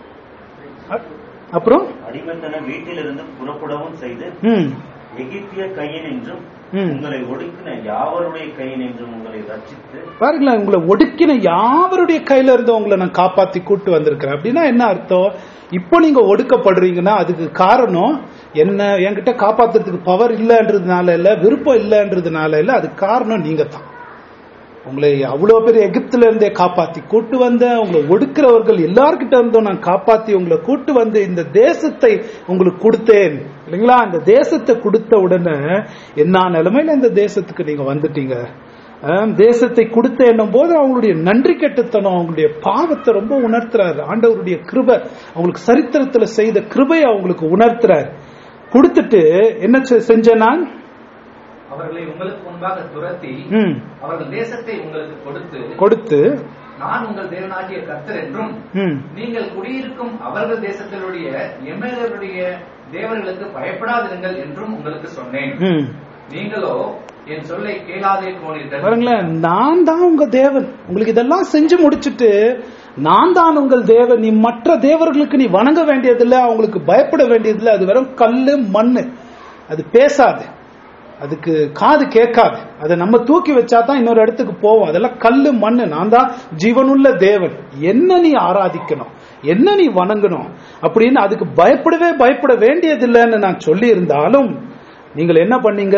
அ- அப்புறம் அடிமைத்தன வீட்டிலிருந்து புறப்படவும் செய்து ம் எகிப்திய கையின் என்றும் ம். உங்களை ஒடுக்கின யாவருடைய கையின் என்றும் உங்களை ரட்சித்து பாருங்களேன் உங்களை ஒடுக்கின யாவருடைய கையில இருந்து உங்களை நான் காப்பாத்தி கூட்டு வந்திருக்கிறேன் அப்படின்னா என்ன அர்த்தம் இப்போ நீங்க ஒடுக்கப்படுறீங்கன்னா அதுக்கு காரணம் என்ன என்கிட்ட காப்பாத்துறதுக்கு பவர் இல்லைன்றதுனால இல்ல விருப்பம் இல்லைன்றதுனால இல்ல அதுக்கு காரணம் நீங்க தான் உங்களை அவ்வளவு பெரிய எகிப்துல இருந்தே காப்பாத்தி கூட்டு வந்த உங்களை ஒடுக்கிறவர்கள் எல்லார்கிட்ட இருந்தும் நான் காப்பாத்தி உங்களை கூட்டு வந்து இந்த தேசத்தை உங்களுக்கு கொடுத்தேன் இல்லைங்களா இந்த தேசத்தை கொடுத்த உடனே என்ன நிலைமையில இந்த தேசத்துக்கு நீங்க வந்துட்டீங்க ஆம், தேசத்தை கொடுத்த என்னும் போது அவங்களுடைய நன்றி கெட்டுத்தனம் அவங்களுடைய பாவத்தை ரொம்ப உணர்த்துறாரு ஆண்டவருடைய கிருபை அவங்களுக்கு சரித்திரத்துல செய்த கிருபை அவங்களுக்கு உணர்த்துறாரு கொடுத்துட்டு என்ன செ- செஞ்சேன் நான் அவர்களை உங்களுக்கு முன்பாக துரத்தி ம், அவர்கள் தேசத்தை உங்களுக்கு கொடுத்து கொடுத்து நான் உங்கள் தேவனாகிய கர்த்தர் என்றும் ம், நீங்கள் குடியிருக்கும் அவர்கள் தேசத்திலுடைய எம்எல்ஏருடைய தேவர்களுக்கு பயப்படாதிருங்கள் என்றும் உங்களுக்கு சொன்னேன் ம். நீங்களோ என் சொல்லை கேளாதே போனீர்கள் பாருங்களேன் நான் தான் உங்க தேவன் உங்களுக்கு இதெல்லாம் செஞ்சு முடிச்சிட்டு நான் தான் உங்கள் தேவன் நீ மற்ற தேவர்களுக்கு நீ வணங்க வேண்டியதில்லை அவங்களுக்கு பயப்பட வேண்டியதில்லை அது வெறும் கல்லு மண்ணு அது பேசாது அதுக்கு காது கேட்காது அதை நம்ம தூக்கி வச்சா தான் இன்னொரு இடத்துக்கு போவோம் அதெல்லாம் கல்லு மண்ணு நான் தான் ஜீவனுள்ள தேவன் என்ன நீ ஆராதிக்கணும் என்ன நீ வணங்கணும் அப்படின்னு அதுக்கு பயப்படவே பயப்பட வேண்டியதில்லைன்னு நான் சொல்லி இருந்தாலும் நீங்கள் என்ன பண்ணீங்க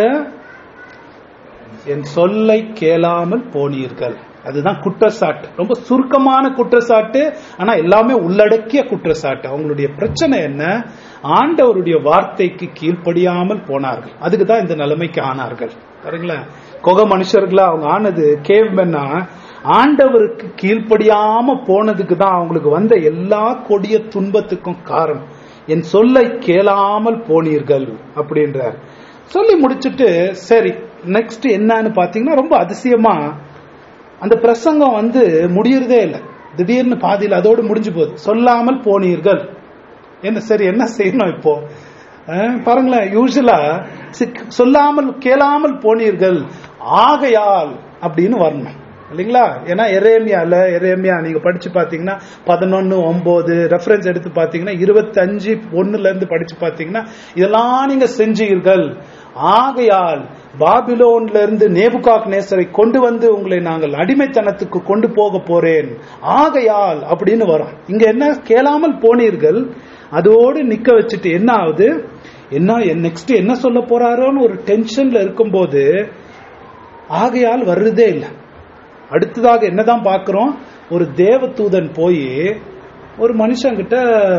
என் சொல்லை கேளாமல் போனீர்கள் அதுதான் குற்றச்சாட்டு ரொம்ப சுருக்கமான குற்றச்சாட்டு ஆனா எல்லாமே உள்ளடக்கிய குற்றச்சாட்டு அவங்களுடைய பிரச்சனை என்ன ஆண்டவருடைய வார்த்தைக்கு கீழ்ப்படியாமல் போனார்கள் அதுக்கு தான் இந்த நிலைமைக்கு ஆனார்கள் பாருங்களேன் கொக மனுஷர்களா அவங்க ஆனது கேவ்மென்னா ஆண்டவருக்கு கீழ்ப்படியாம போனதுக்கு தான் அவங்களுக்கு வந்த எல்லா கொடிய துன்பத்துக்கும் காரணம் என் சொல்லை கேளாமல் போனீர்கள் அப்படின்றார் சொல்லி முடிச்சிட்டு சரி நெக்ஸ்ட் என்னன்னு பாத்தீங்கன்னா ரொம்ப அதிசயமா அந்த பிரசங்கம் வந்து முடியறதே இல்லை திடீர்னு பாதியில் அதோடு முடிஞ்சு போகுது சொல்லாமல் போனீர்கள் என்ன சரி என்ன செய்யணும் இப்போ அஹ், பாருங்களேன் யூஸ்வலா சொல்லாமல் கேளாமல் போனீர்கள் ஆகையால் அப்படின்னு வரணும் இல்லைங்களா ஏன்னா எரேமியால எரேமியா நீங்க படிச்சு பாத்தீங்கன்னா பதினொன்னு ஒன்பது ரெஃபரன்ஸ் எடுத்து பாத்தீங்கன்னா இருபத்தஞ்சு ஒண்ணுல இருந்து படிச்சு பாத்தீங்கன்னா இதெல்லாம் நீங்க செஞ்சீர்கள் ஆகையால் பாபிலோன்ல இருந்து நேபுகாக் நேசரை கொண்டு வந்து உங்களை நாங்கள் அடிமைத்தனத்துக்கு கொண்டு போக போறேன் ஆகையால் அப்படின்னு வரும் இங்க என்ன கேளாமல் போனீர்கள் அதோடு நிக்க வச்சுட்டு என்ன ஆகுது என்ன நெக்ஸ்ட் என்ன சொல்ல போறாரோன்னு ஒரு டென்ஷன்ல இருக்கும்போது ஆகையால் வர்றதே இல்லை அடுத்ததாக என்னதான் பார்க்கிறோம் ஒரு தேவதூதன் போய் ஒரு மனுஷங்கிட்ட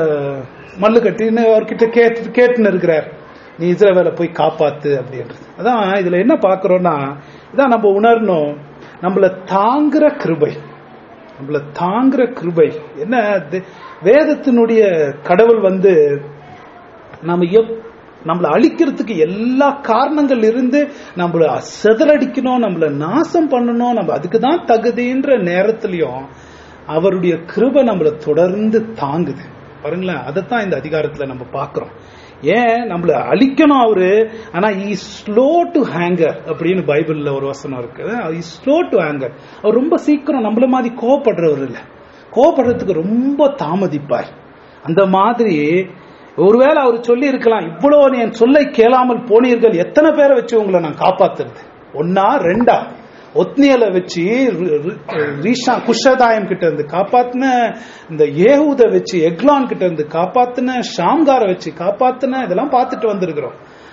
மல்லு கட்டின்னு அவர்கிட்ட கேட்டு கேட்டுன்னு இருக்கிறார் நீ இஸ்ரவேலை போய் காப்பாத்து அப்படின்றது அதான் இதுல என்ன பாக்குறோம்னா இதான் நம்ம உணரணும் நம்மள தாங்குற கிருபை நம்மள தாங்குற கிருபை என்ன தே- வேதத்தினுடைய கடவுள் வந்து நம்ம எப் நம்மள அழிக்கிறதுக்கு எல்லா காரணங்கள் இருந்து நம்மள செதறடிக்கணும் நம்மள நாசம் பண்ணணும் நம்ம அதுக்கு தான் தகுதின்ற நேரத்திலையும் அவருடைய கிருபை நம்மள தொடர்ந்து தாங்குது பாருங்களேன் அதைத்தான் இந்த அதிகாரத்துல நம்ம பார்க்கிறோம் ஏன் நம்மள அழிக்கணும் அவரு ஆனா இ ஸ்லோ டு ஹேங்கர் அப்படின்னு பைபிள்ல ஒரு வசனம் இருக்கு இ ஸ்லோ டு ஹேங்கர் அவர் ரொம்ப சீக்கிரம் நம்மள மாதிரி கோவப்படுறவர் இல்ல கோவப்படுறதுக்கு ரொம்ப தாமதிப்பார் அந்த மாதிரி ஒருவேளை அவர் சொல்லி இருக்கலாம் இவ்வளவு என் சொல்லை கேளாமல் போனீர்கள் எத்தனை பேரை வச்சு உங்களை நான் காப்பாத்துறது ஒன்னா ரெண்டா ஒத்னியலை வச்சு ரு- ரு- ரீஷா குஷதாயம் கிட்ட இருந்து காப்பாத்தின இந்த ஏஹூத வச்சு எக்லான் கிட்ட இருந்து காப்பாத்தின ஷாம்கார வச்சு காப்பாத்தின இதெல்லாம் பார்த்துட்டு வந்திருக்கிறோம்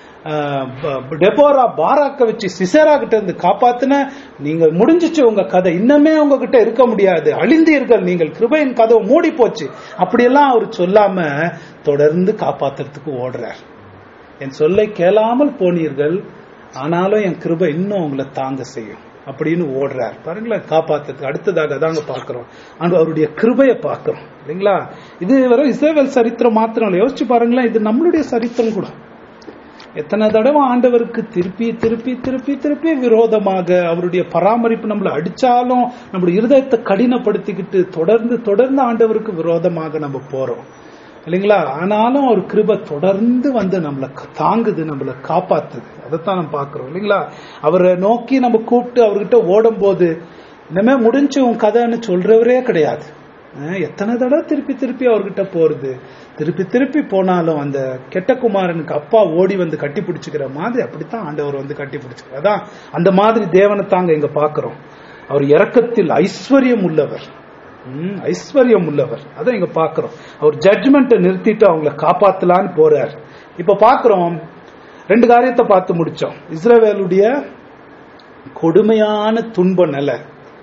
ஆஹ் ப- டெபோரா பாராக்க வச்சு சிசேரா கிட்ட இருந்து காப்பாத்தின நீங்க முடிஞ்சிச்சு உங்க கதை இன்னமே உங்ககிட்ட இருக்க முடியாது அழிந்தீர்கள் நீங்கள் கிருபையின் கதவு மூடி போச்சு அப்படியெல்லாம் அவர் சொல்லாம தொடர்ந்து காப்பாத்துறதுக்கு ஓடுறார் என் சொல்லை கேளாமல் போனீர்கள் ஆனாலும் என் கிருபை இன்னும் உங்களை தாங்க செய்யும் அப்படின்னு ஓடுறார் பாருங்களேன் காப்பாத்துறதுக்கு அடுத்ததாக தாங்க பாக்குறோம் ஆனா அவருடைய கிருபையை பார்க்கிறோம் இல்லைங்களா இது வெறும் இஸ்ரேல் சரித்திரம் மாத்திரம் இல்லை யோசிச்சு பாருங்களேன் இது நம்மளுடைய சரித்திரம் கூட எத்தனை தடவை ஆண்டவருக்கு திருப்பி திருப்பி திருப்பி திருப்பி விரோதமாக அவருடைய பராமரிப்பு நம்மளை அடிச்சாலும் நம்மளுடைய இருதயத்தை கடினப்படுத்திக்கிட்டு தொடர்ந்து தொடர்ந்து ஆண்டவருக்கு விரோதமாக நம்ம போறோம் இல்லைங்களா ஆனாலும் அவர் கிருபை தொடர்ந்து வந்து நம்மளை க- தாங்குது நம்மளை காப்பாத்துது அதைத்தான் நம்ம பார்க்கிறோம் இல்லைங்களா அவரை நோக்கி நம்ம கூப்பிட்டு அவர்கிட்ட ஓடும் போது இனிமே முடிஞ்சு உன் கதைன்னு சொல்றவரே கிடையாது அஹ் எத்தனை தடவை திருப்பி திருப்பி அவர்கிட்ட போறது திருப்பி திருப்பி போனாலும் அந்த கெட்ட குமாரனுக்கு அப்பா ஓடி வந்து கட்டி பிடிச்சுக்கிற மாதிரி அப்படித்தான் ஆண்டவர் வந்து கட்டி பிடிச்சுக்கிறார் அதான் அந்த மாதிரி தேவனை தாங்க இங்க பாக்குறோம் அவர் இரக்கத்தில் ஐஸ்வர்யம் உள்ளவர் ம், ஐஸ்வர்யம் உள்ளவர் அதான் இங்க பாக்குறோம் அவர் ஜட்ஜ்மெண்ட்டை நிறுத்திட்டு அவங்கள காப்பாத்தலான்னு போறார் இப்ப பாக்குறோம் ரெண்டு காரியத்தை பார்த்து முடிச்சோம் இஸ்ரவேலுடைய கொடுமையான துன்ப நிலை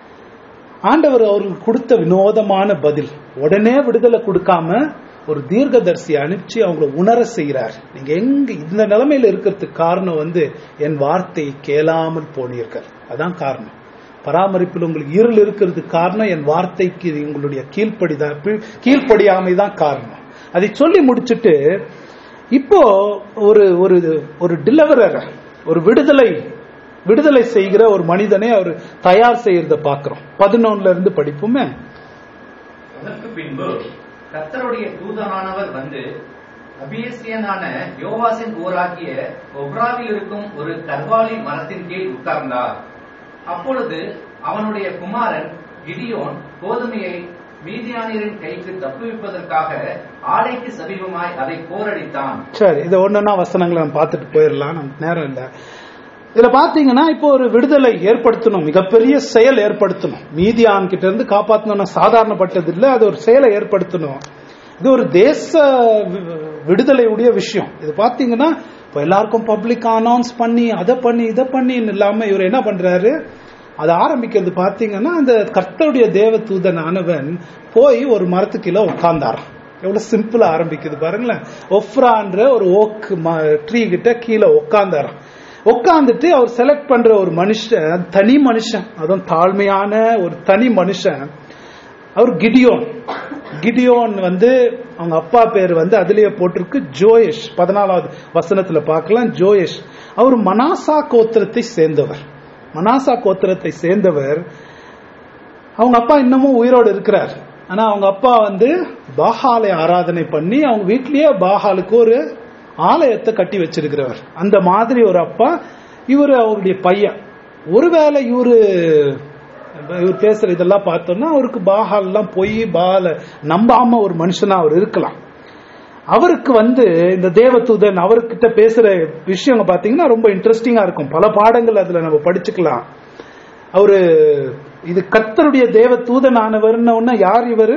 ஆண்டவர் அவருக்கு கொடுத்த வினோதமான பதில் உடனே விடுதலை கொடுக்காம ஒரு தீர்க்கதரிசி அனுப்பிச்சு அவங்கள உணர செய்கிறார் நீங்க எங்க இந்த நிலைமையில இருக்கிறதுக்கு காரணம் வந்து என் வார்த்தையை கேளாமல் போனீர்கள் அதான் காரணம் பராமரிப்பில் உங்களுக்கு இருள் இருக்கிறதுக்கு காரணம் என் வார்த்தைக்கு உங்களுடைய கீழ்ப்படிதான் கீழ்ப்படியாமை தான் காரணம் அதை சொல்லி முடிச்சிட்டு இப்போ ஒரு ஒரு ஒரு டிலவரர் ஒரு விடுதலை விடுதலை செய்கிற ஒரு மனிதனை அவர் தயார் செய்யறத பாக்குறோம் பதினொன்னுல இருந்து படிப்போமே அதற்கு பின்பு கர்த்தருடைய தூதனானவர் வந்து அபியசியனான யோவாசின் ஊராகிய ஒப்ராவில் இருக்கும் ஒரு கர்வாலி மரத்தின் கீழ் உட்கார்ந்தார் அப்பொழுது அவனுடைய குமாரன் கிடியோன் கோதுமையை மீதியானியரின் கைக்கு தப்புவிப்பதற்காக ஆலைக்கு சமீபமாய் அதை போரடித்தான் சரி இதை ஒண்ணுன்னா வசனங்களை நம்ம பார்த்துட்டு போயிடலாம் நமக்கு நேரம் இல்லை இதுல பாத்தீங்கன்னா இப்போ ஒரு விடுதலை ஏற்படுத்தணும் மிகப்பெரிய செயல் ஏற்படுத்தணும் மீதியான் கிட்ட இருந்து காப்பாற்றணும்னா சாதாரணப்பட்டது இல்ல அது ஒரு செயலை ஏற்படுத்தணும் இது ஒரு தேச வி- விடுதலையுடைய விஷயம் இது பாத்தீங்கன்னா இப்போ எல்லாருக்கும் பப்ளிக் அனௌன்ஸ் பண்ணி அதை பண்ணி இதை பண்ணின்னு இல்லாம இவர் என்ன பண்றாரு அது ஆரம்பிக்கிறது பாத்தீங்கன்னா அந்த கர்த்தருடைய தேவ தூதன் ஆனவன் போய் ஒரு மரத்துக்கு கீழே உட்கார்ந்தாராம் எவ்வளவு சிம்பிளா ஆரம்பிக்குது பாருங்களேன் ஒஃப்ரான்ற ஒரு ஓக் ட்ரீ கிட்ட கீழே உட்கார்ந்தாராம் உட்கார்ந்துட்டு அவர் செலக்ட் பண்ற ஒரு மனுஷன் தனி மனுஷன் அதுவும் தாழ்மையான ஒரு தனி மனுஷன் அவர் கிடியோன் கிடியோன் வந்து அவங்க அப்பா பேர் வந்து அதுலயே போட்டிருக்கு ஜோயஷ் பதினாலாவது வசனத்துல பார்க்கலாம் ஜோயஷ் அவர் மனாசா கோத்திரத்தை சேர்ந்தவர் மனாசா கோத்திரத்தை சேர்ந்தவர் அவங்க அப்பா இன்னமும் உயிரோடு இருக்கிறார் ஆனா அவங்க அப்பா வந்து பாகாலை ஆராதனை பண்ணி அவங்க வீட்லயே பாகாலுக்கு ஒரு ஆலயத்தை கட்டி வச்சிருக்கிறவர் அந்த மாதிரி ஒரு அப்பா இவர் அவருடைய பையன் ஒருவேளை இவரு இவர் பேசுற இதெல்லாம் பார்த்தோம்னா அவருக்கு பாகால் எல்லாம் போய் பால நம்பாம ஒரு மனுஷனா அவர் இருக்கலாம் அவருக்கு வந்து இந்த தேவதூதன் அவர்கிட்ட பேசுற விஷயங்க பாத்தீங்கன்னா ரொம்ப இன்ட்ரெஸ்டிங்கா இருக்கும் பல பாடங்கள் அதுல நம்ம படிச்சுக்கலாம் அவரு இது கர்த்தருடைய தேவ தூதனானவர்னு யார் இவரு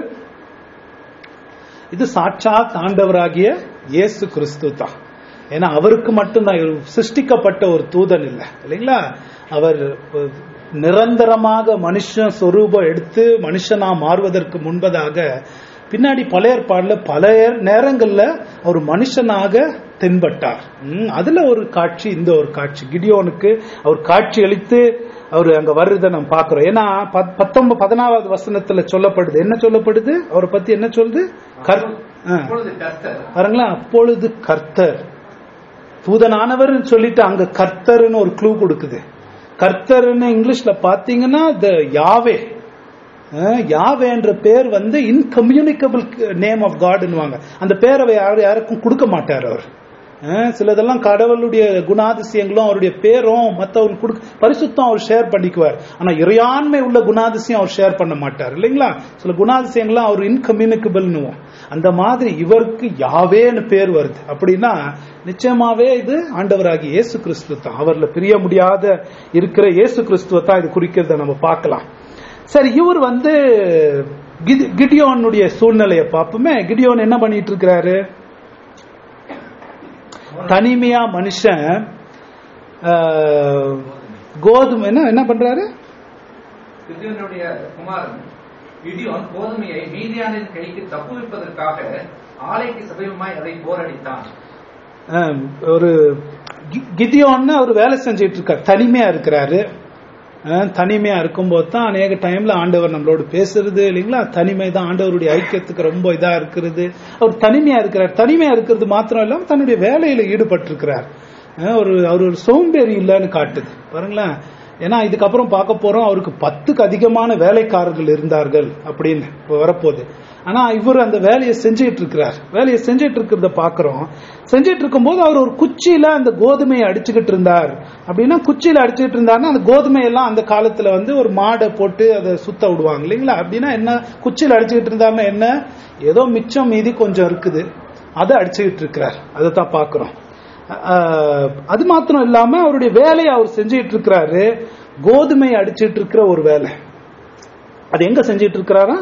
இது சாட்சாத் ஆண்டவராகிய இயேசு கிறிஸ்து தான் ஏன்னா அவருக்கு மட்டும்தான் இவர் சிருஷ்டிக்கப்பட்ட ஒரு தூதன் இல்லை இல்லைங்களா அவர் நிரந்தரமாக மனுஷன் சொரூபம் எடுத்து மனுஷனா மாறுவதற்கு முன்பதாக பின்னாடி பழைய ஏற்பாடுல பல நேரங்கள்ல ஒரு மனுஷனாக தென்பட்டார் ம், அதுல ஒரு காட்சி இந்த ஒரு காட்சி கிடியோனுக்கு அவர் காட்சி அளித்து அவர் அங்க வர்றதை நம்ம பாக்குறோம் ஏன்னா பத்- பத்தொன்பது பதினாறாவது வசனத்துல சொல்லப்படுது என்ன சொல்லப்படுது அவரை பத்தி என்ன சொல்லுது கர் ஆ. அப்பொழுது கர்த்தர் பாருங்களேன் அப்பொழுது கர்த்தர் தூதனானவர் சொல்லிட்டு அங்க கர்த்தர்னு ஒரு க்ளூ கொடுக்குது கர்த்தர்னு இங்கிலீஷ்ல பாத்தீங்கன்னா த யாவே அஹ், யாவே என்ற பேர் வந்து இன்கம்யூனிகபிள் நேம் ஆஃப் காட்னுவாங்க அந்த பேரை அவர் யாரு யாருக்கும் கொடுக்க மாட்டார் அவர் அஹ், சிலதெல்லாம் கடவுளுடைய குணாதிசயங்களும் அவருடைய பேரும் மற்றவங்களுக்கு கொடுக்க பரிசுத்தம் அவர் ஷேர் பண்ணிக்குவார் ஆனா இறையாண்மை உள்ள குணாதிசயம் அவர் ஷேர் பண்ண மாட்டார் இல்லைங்களா சில குணாதிசயங்கள்லாம் அவர் இன்கம்யூனிகபிள்னுவோம் அந்த மாதிரி இவருக்கு யாவேன்னு பேர் வருது அப்படின்னா நிச்சயமாவே இது ஆண்டவராகி இயேசு கிறிஸ்து தான் அவர்ல பிரிய முடியாத இருக்கிற இயேசு கிறிஸ்துவ தான் இது குறிக்கிறத நம்ம பார்க்கலாம் சரி இவர் வந்து கிதி- கிடியோனுடைய சூழ்நிலையை பார்ப்போமே கிடியோன் என்ன பண்ணிட்டு இருக்கிறாரு தனிமையா மனுஷன் ஆஹ், கோதுமை என்ன என்ன பண்றாரு கிதியோனுடைய குமாரன் கிதியோன் கோதுமையை மீதியானின் கைக்கு தப்புவிப்பதற்காக ஆலைக்கு சமீபமாய் அதை போரடித்தான் ஆஹ், ஒரு கி- கிதியோன்னு அவர் வேலை செஞ்சிட்டு இருக்கார் தனிமையா இருக்கிறாரு ஆஹ், தனிமையா இருக்கும்போது தான் அநேக டைம்ல ஆண்டவர் நம்மளோட பேசுறது இல்லைங்களா தனிமை தான் ஆண்டவருடைய ஐக்கியத்துக்கு ரொம்ப இதா இருக்கிறது அவர் தனிமையா இருக்கிறார் தனிமையா இருக்கிறது மாத்திரம் இல்லாம தன்னுடைய வேலையில ஈடுபட்டு இருக்கிறார் ஒரு அவர் ஒரு சோம்பேறி இல்லைன்னு காட்டுது பாருங்களேன் ஏன்னா இதுக்கப்புறம் பார்க்க போறோம் அவருக்கு பத்துக்கு அதிகமான வேலைக்காரர்கள் இருந்தார்கள் அப்படின்னு இப்போ வரப்போகுது ஆனா இவர் அந்த வேலையை செஞ்சுட்டு இருக்கிறார் வேலையை செஞ்சுட்டு இருக்கிறத பாக்குறோம் செஞ்சுட்டு இருக்கும்போது அவர் ஒரு குச்சியில அந்த கோதுமையை அடிச்சுக்கிட்டு இருந்தார் அப்படின்னா குச்சியில அடிச்சுட்டு இருந்தாருன்னா அந்த கோதுமையெல்லாம் அந்த காலத்துல வந்து ஒரு மாடை போட்டு அதை சுத்த விடுவாங்க இல்லைங்களா அப்படின்னா என்ன குச்சியில அடிச்சுக்கிட்டு இருந்தாருன்னா என்ன ஏதோ மிச்சம் மீதி கொஞ்சம் இருக்குது அதை அடிச்சுக்கிட்டு இருக்கிறார் அதை தான் பாக்குறோம் அஹ், அது மாத்திரம் இல்லாம அவருடைய வேலையை அவர் செஞ்சுட்டு இருக்கிறாரு கோதுமை அடிச்சிட்டு இருக்கிற ஒரு வேலை அது எங்க செஞ்சிட்டு இருக்கிறாரா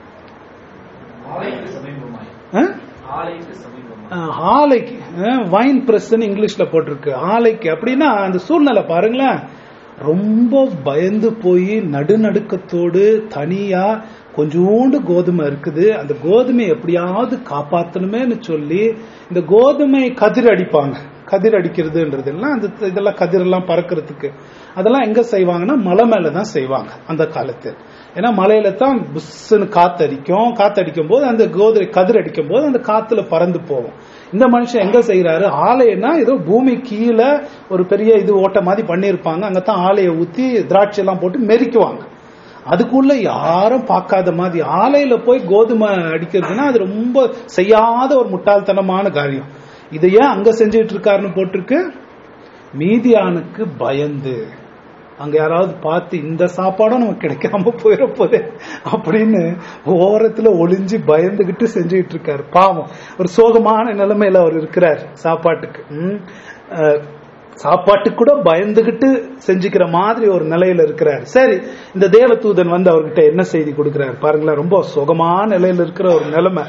ஆலைக்கு சமீபமாய் அஹ்? ஆலைக்கு சமீபமாய் அஹ், ஆலைக்கு வைன் பிரஸ்ன்னு இங்கிலீஷ்ல போட்டிருக்கு ஆலைக்கு அப்படின்னா அந்த சூழ்நிலை பாருங்களேன் ரொம்ப பயந்து போய் நடுநடுக்கத்தோடு தனியா கொஞ்சோண்டு கோதுமை இருக்குது அந்த கோதுமை எப்படியாவது காப்பாத்தணுமேன்னு சொல்லி இந்த கோதுமை கதிர் அடிப்பாங்க கதிர் அடிக்கிறதுன்றது எல்லாம் அந்த இதெல்லாம் கதிரெல்லாம் பறக்கிறதுக்கு அதெல்லாம் எங்க செய்வாங்கன்னா மலை மேல தான் செய்வாங்க அந்த காலத்தில் ஏன்னா மலையில தான் புஷ்ஷுன்னு காத்தடிக்கும் காத்தடிக்கும் போது அந்த கோதுமை கதிர் அடிக்கும் போது அந்த காத்துல பறந்து போகும் இந்த மனுஷன் எங்க செய்யறாரு ஆலையன்னா ஏதோ பூமி கீழே ஒரு பெரிய இது ஓட்ட மாதிரி பண்ணியிருப்பாங்க அங்கதான் ஆலையை ஊத்தி திராட்சை எல்லாம் போட்டு மெரிக்குவாங்க அதுக்குள்ள யாரும் பார்க்காத மாதிரி ஆலையில போய் கோதுமை அடிக்கிறதுன்னா அது ரொம்ப செய்யாத ஒரு முட்டாள்தனமான காரியம் இதை ஏன் அங்க செஞ்சுட்டு இருக்காருன்னு போட்டிருக்கு மீதியானுக்கு பயந்து அங்க யாராவது பார்த்து இந்த சாப்பாடும் நமக்கு கிடைக்காம போயிட போதே அப்படின்னு ஓரத்துல ஒளிஞ்சு பயந்துகிட்டு செஞ்சுட்டு இருக்காரு பாவம் ஒரு சோகமான நிலைமையில அவர் இருக்கிறார் சாப்பாட்டுக்கு ம். அஹ், சாப்பாட்டுக்கு கூட பயந்துகிட்டு செஞ்சுக்கிற மாதிரி ஒரு நிலையில இருக்கிறார் சரி இந்த தேவதூதன் வந்து அவர்கிட்ட என்ன செய்தி கொடுக்கிறார் பாருங்களேன் ரொம்ப சுகமான நிலையில இருக்கிற ஒரு நிலைமை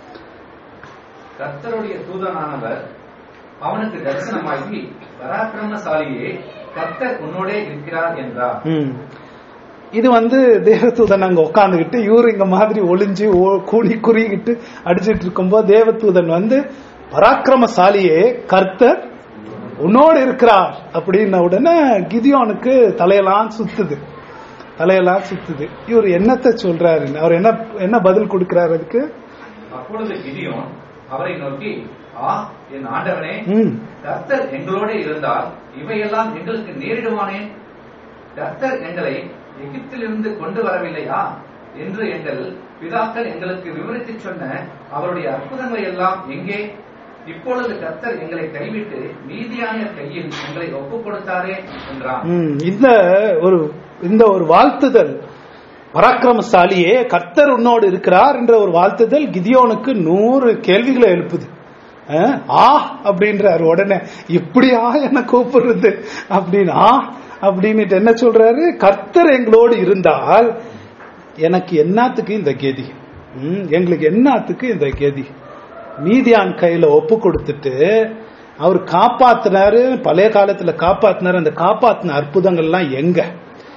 கர்த்தருடைய தூதனானவர் அவனுக்கு தரிசனமாகி பராக்கிரமசாலியே கர்த்தர் உன்னோடே இருக்கிறார் என்றார் ம். இது வந்து தேவதூதன் அங்க உட்காந்துக்கிட்டு இவரு இங்க மாதிரி ஒளிஞ்சு ஓ- கூனி குறிக்கிட்டு அடிச்சிட்டு இருக்கும்போது தேவதூதன் வந்து பராக்கிரமசாலியே கர்த்தர் உன்னோடு இருக்கிறார் அப்படின்ன உடனே கிதியோனுக்கு தலையெல்லாம் சுத்துது தலையெல்லாம் சுத்துது இவர் என்னத்தை சொல்றாரு அவர் என்ன என்ன பதில் கொடுக்கிறாரு அதுக்கு அப்பொழுது கிதியோன் அவரை நோக்கி ஆ என் ஆண்டவனே ம் கர்த்தர் எங்களோட இருந்தால் இவையெல்லாம் எங்களுக்கு நேரிடுவானேன் கர்த்தர் எங்களை எகிப்திலிருந்து கொண்டு வரவில்லையா என்று எங்கள் பிதாக்கள் எங்களுக்கு விவரித்துச் சொன்ன அவருடைய அற்புதங்களை எல்லாம் எங்கே இப்பொழுது கர்த்தர் எங்களை கைவிட்டு மீதியான கையில் எங்களை ஒப்புக் கொடுத்தாரே என்றான் ம், இந்த ஒரு இந்த ஒரு வாழ்த்துதல் பராக்கிரமசாலியே கர்த்தர் உன்னோடு இருக்கிறார் என்ற ஒரு வாழ்த்துதல் கிதியோனுக்கு நூறு கேள்விகளை எழுப்புது அஹ், ஆ அப்படின்றாரு உடனே இப்படியா என்ன கூப்பிடுறது அப்படின்னு ஆ அப்படின்னுட்டு என்ன சொல்றாரு கர்த்தர் எங்களோடு இருந்தால் எனக்கு என்னத்துக்கு இந்த கெதி ம், எங்களுக்கு என்னத்துக்கு இந்த கெதி மீதியான் கையில ஒப்பு கொடுத்துட்டு அவர் காப்பாத்தினாரு பழைய காலத்துல காப்பாத்தினாரு அந்த காப்பாத்தின அற்புதங்கள்லாம் எங்க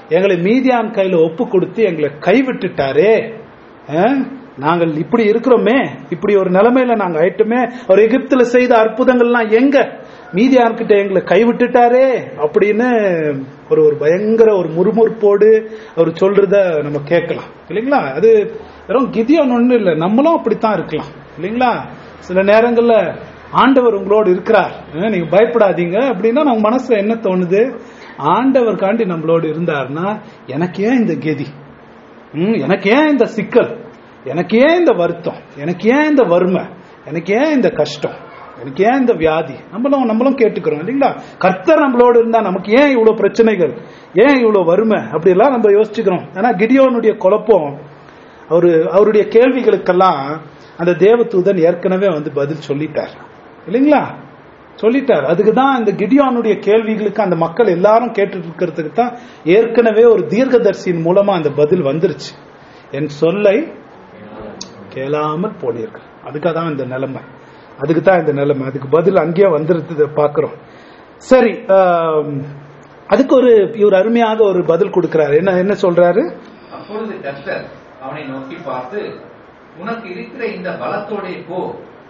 எங்களை மீதியான் கையில ஒப்பு கொடுத்து எங்களை கைவிட்டுட்டாரே அஹ், நாங்கள் இப்படி இருக்கிறோமே இப்படி ஒரு நிலைமையில நாங்க ஆயிட்டுமே அவர் எகிப்துல செய்த அற்புதங்கள்லாம் எங்க மீதியான்கிட்ட எங்களை கைவிட்டுட்டாரே அப்படின்னு ஒரு ஒரு பயங்கர ஒரு முறுமுறுப்போடு அவர் சொல்றத நம்ம கேட்கலாம் இல்லைங்களா அது வெறும் கிதியான் ஒண்ணு இல்லை நம்மளும் அப்படித்தான் இருக்கலாம் இல்லைங்களா சில நேரங்கள்ல ஆண்டவர் உங்களோடு இருக்கிறார் அஹ் நீங்க பயப்படாதீங்க அப்படின்னா நம்ம மனசுல என்ன தோணுது ஆண்டவர் காண்டி நம்மளோடு இருந்தார்னா எனக்கு ஏன் இந்த கெதி ம், எனக்கு ஏன் இந்த சிக்கல் எனக்கு ஏன் இந்த வருத்தம் எனக்கு ஏன் இந்த வறுமை எனக்கு ஏன் இந்த கஷ்டம் எனக்கு ஏன் இந்த வியாதி நம்மளும் நம்மளும் கேட்டுக்கிறோம் இல்லைங்களா கர்த்தர் நம்மளோடு இருந்தா நமக்கு ஏன் இவ்வளவு பிரச்சனைகள் ஏன் இவ்வளவு வறுமை அப்படி எல்லாம் நம்ம யோசிச்சுக்கிறோம் ஆனா கிடியோனுடைய குழப்பம் அவரு அவருடைய கேள்விகளுக்கெல்லாம் அந்த தேவதூதன் ஏற்கனவே வந்து பதில் சொல்லிட்டார் இல்லைங்களா சொல்லிட்டார் அதுக்கு தான் இந்த கிடியானுடைய கேள்விகளுக்கு அந்த மக்கள் எல்லாரும் கேட்டுட்டு இருக்கிறதுக்கு தான் ஏற்கனவே ஒரு தீர்க்கதரிசியின் மூலமா அந்த பதில் வந்துருச்சு என் சொல்லை கேளாமல் போனீர்கள் அதுக்காக தான் இந்த நிலைமை அதுக்கு தான் இந்த நிலைமை அதுக்கு பதில் அங்கேயே வந்துருது பாக்குறோம் சரி ஆம், அதுக்கு ஒரு இவர் அருமையாக ஒரு பதில் கொடுக்கிறாரு என்ன என்ன சொல்றாரு அப்பொழுது கர்த்தர் அவனை நோக்கி பார்த்து உனக்கு இருக்கிற இந்த பலத்தோடே போ